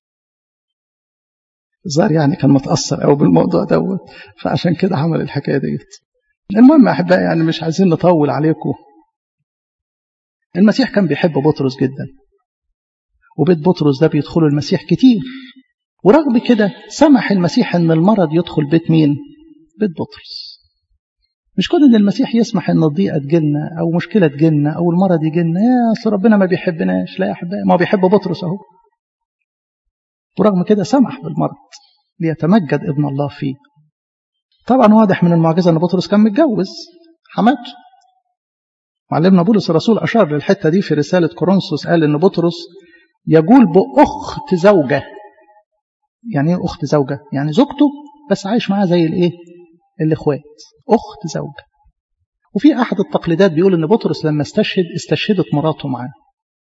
الظاهر يعني كان متاثر قوي بالموضوع دوت فعشان كده عمل الحكايه ديت المهم يا احبائي يعني مش عايزين نطول عليكم المسيح كان بيحب بطرس جدا وبيت بطرس ده بيدخله المسيح كتير ورغم كده سمح المسيح ان المرض يدخل بيت مين بيت بطرس مش كون ان المسيح يسمح ان الضيقه تجيلنا او مشكله تجيلنا او المرض يجيلنا يا اصل ربنا ما بيحبناش لا يا احبائي ما بيحب بطرس اهو ورغم كده سمح بالمرض ليتمجد ابن الله فيه طبعا واضح من المعجزه ان بطرس كان متجوز حماته معلمنا بولس الرسول أشار للحتة دي في رسالة كورنثوس قال إن بطرس يقول بأخت زوجة يعني إيه أخت زوجة؟ يعني زوجته بس عايش معاها زي الإيه؟ الإخوات أخت زوجة وفي أحد التقليدات بيقول إن بطرس لما استشهد استشهدت مراته معاه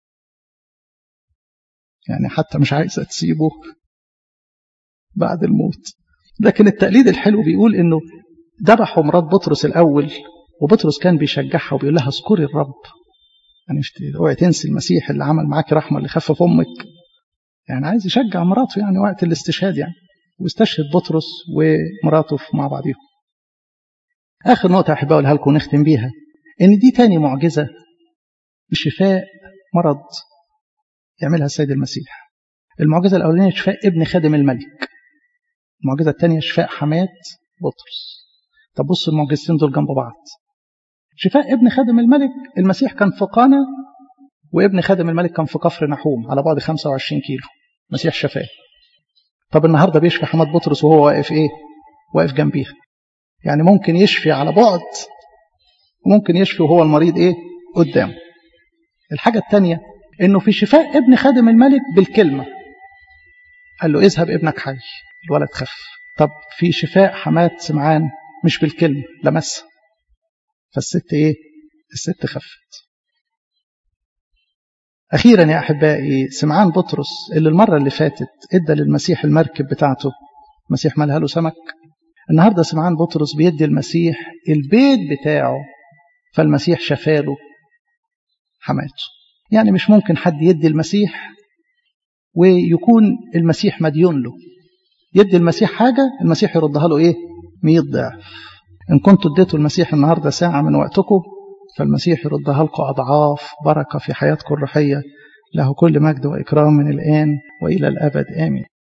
يعني حتى مش عايزة تسيبه بعد الموت لكن التقليد الحلو بيقول إنه ذبحوا مرات بطرس الأول وبطرس كان بيشجعها وبيقول لها اذكري الرب يعني مش اوعي تنسي المسيح اللي عمل معاك رحمه اللي خفف امك يعني عايز يشجع مراته يعني وقت الاستشهاد يعني واستشهد بطرس ومراته مع بعضهم اخر نقطه احب اقولها لكم نختم بيها ان دي تاني معجزه بشفاء مرض يعملها السيد المسيح المعجزه الاولانيه شفاء ابن خادم الملك المعجزه الثانيه شفاء حماه بطرس طب بصوا المعجزتين دول جنب بعض شفاء ابن خادم الملك المسيح كان في قانا وابن خادم الملك كان في كفر نحوم على بعد 25 كيلو المسيح شفاه طب النهارده بيشفي حماد بطرس وهو واقف ايه واقف جنبيها يعني ممكن يشفي على بعد وممكن يشفي وهو المريض ايه قدامه الحاجة الثانية انه في شفاء ابن خادم الملك بالكلمة قال له اذهب ابنك حي الولد خف طب في شفاء حماد سمعان مش بالكلمة لمسها فالست ايه الست خفت اخيرا يا احبائي سمعان بطرس اللي المرة اللي فاتت ادى للمسيح المركب بتاعته المسيح مالها له سمك النهارده سمعان بطرس بيدي المسيح البيت بتاعه فالمسيح شفاله حماته يعني مش ممكن حد يدي المسيح ويكون المسيح مديون له يدي المسيح حاجة المسيح يردها له ايه 100 ضعف إن كنتوا اديتوا المسيح النهاردة ساعة من وقتكم فالمسيح يردها لكم أضعاف بركة في حياتكم الروحية له كل مجد وإكرام من الآن وإلى الأبد آمين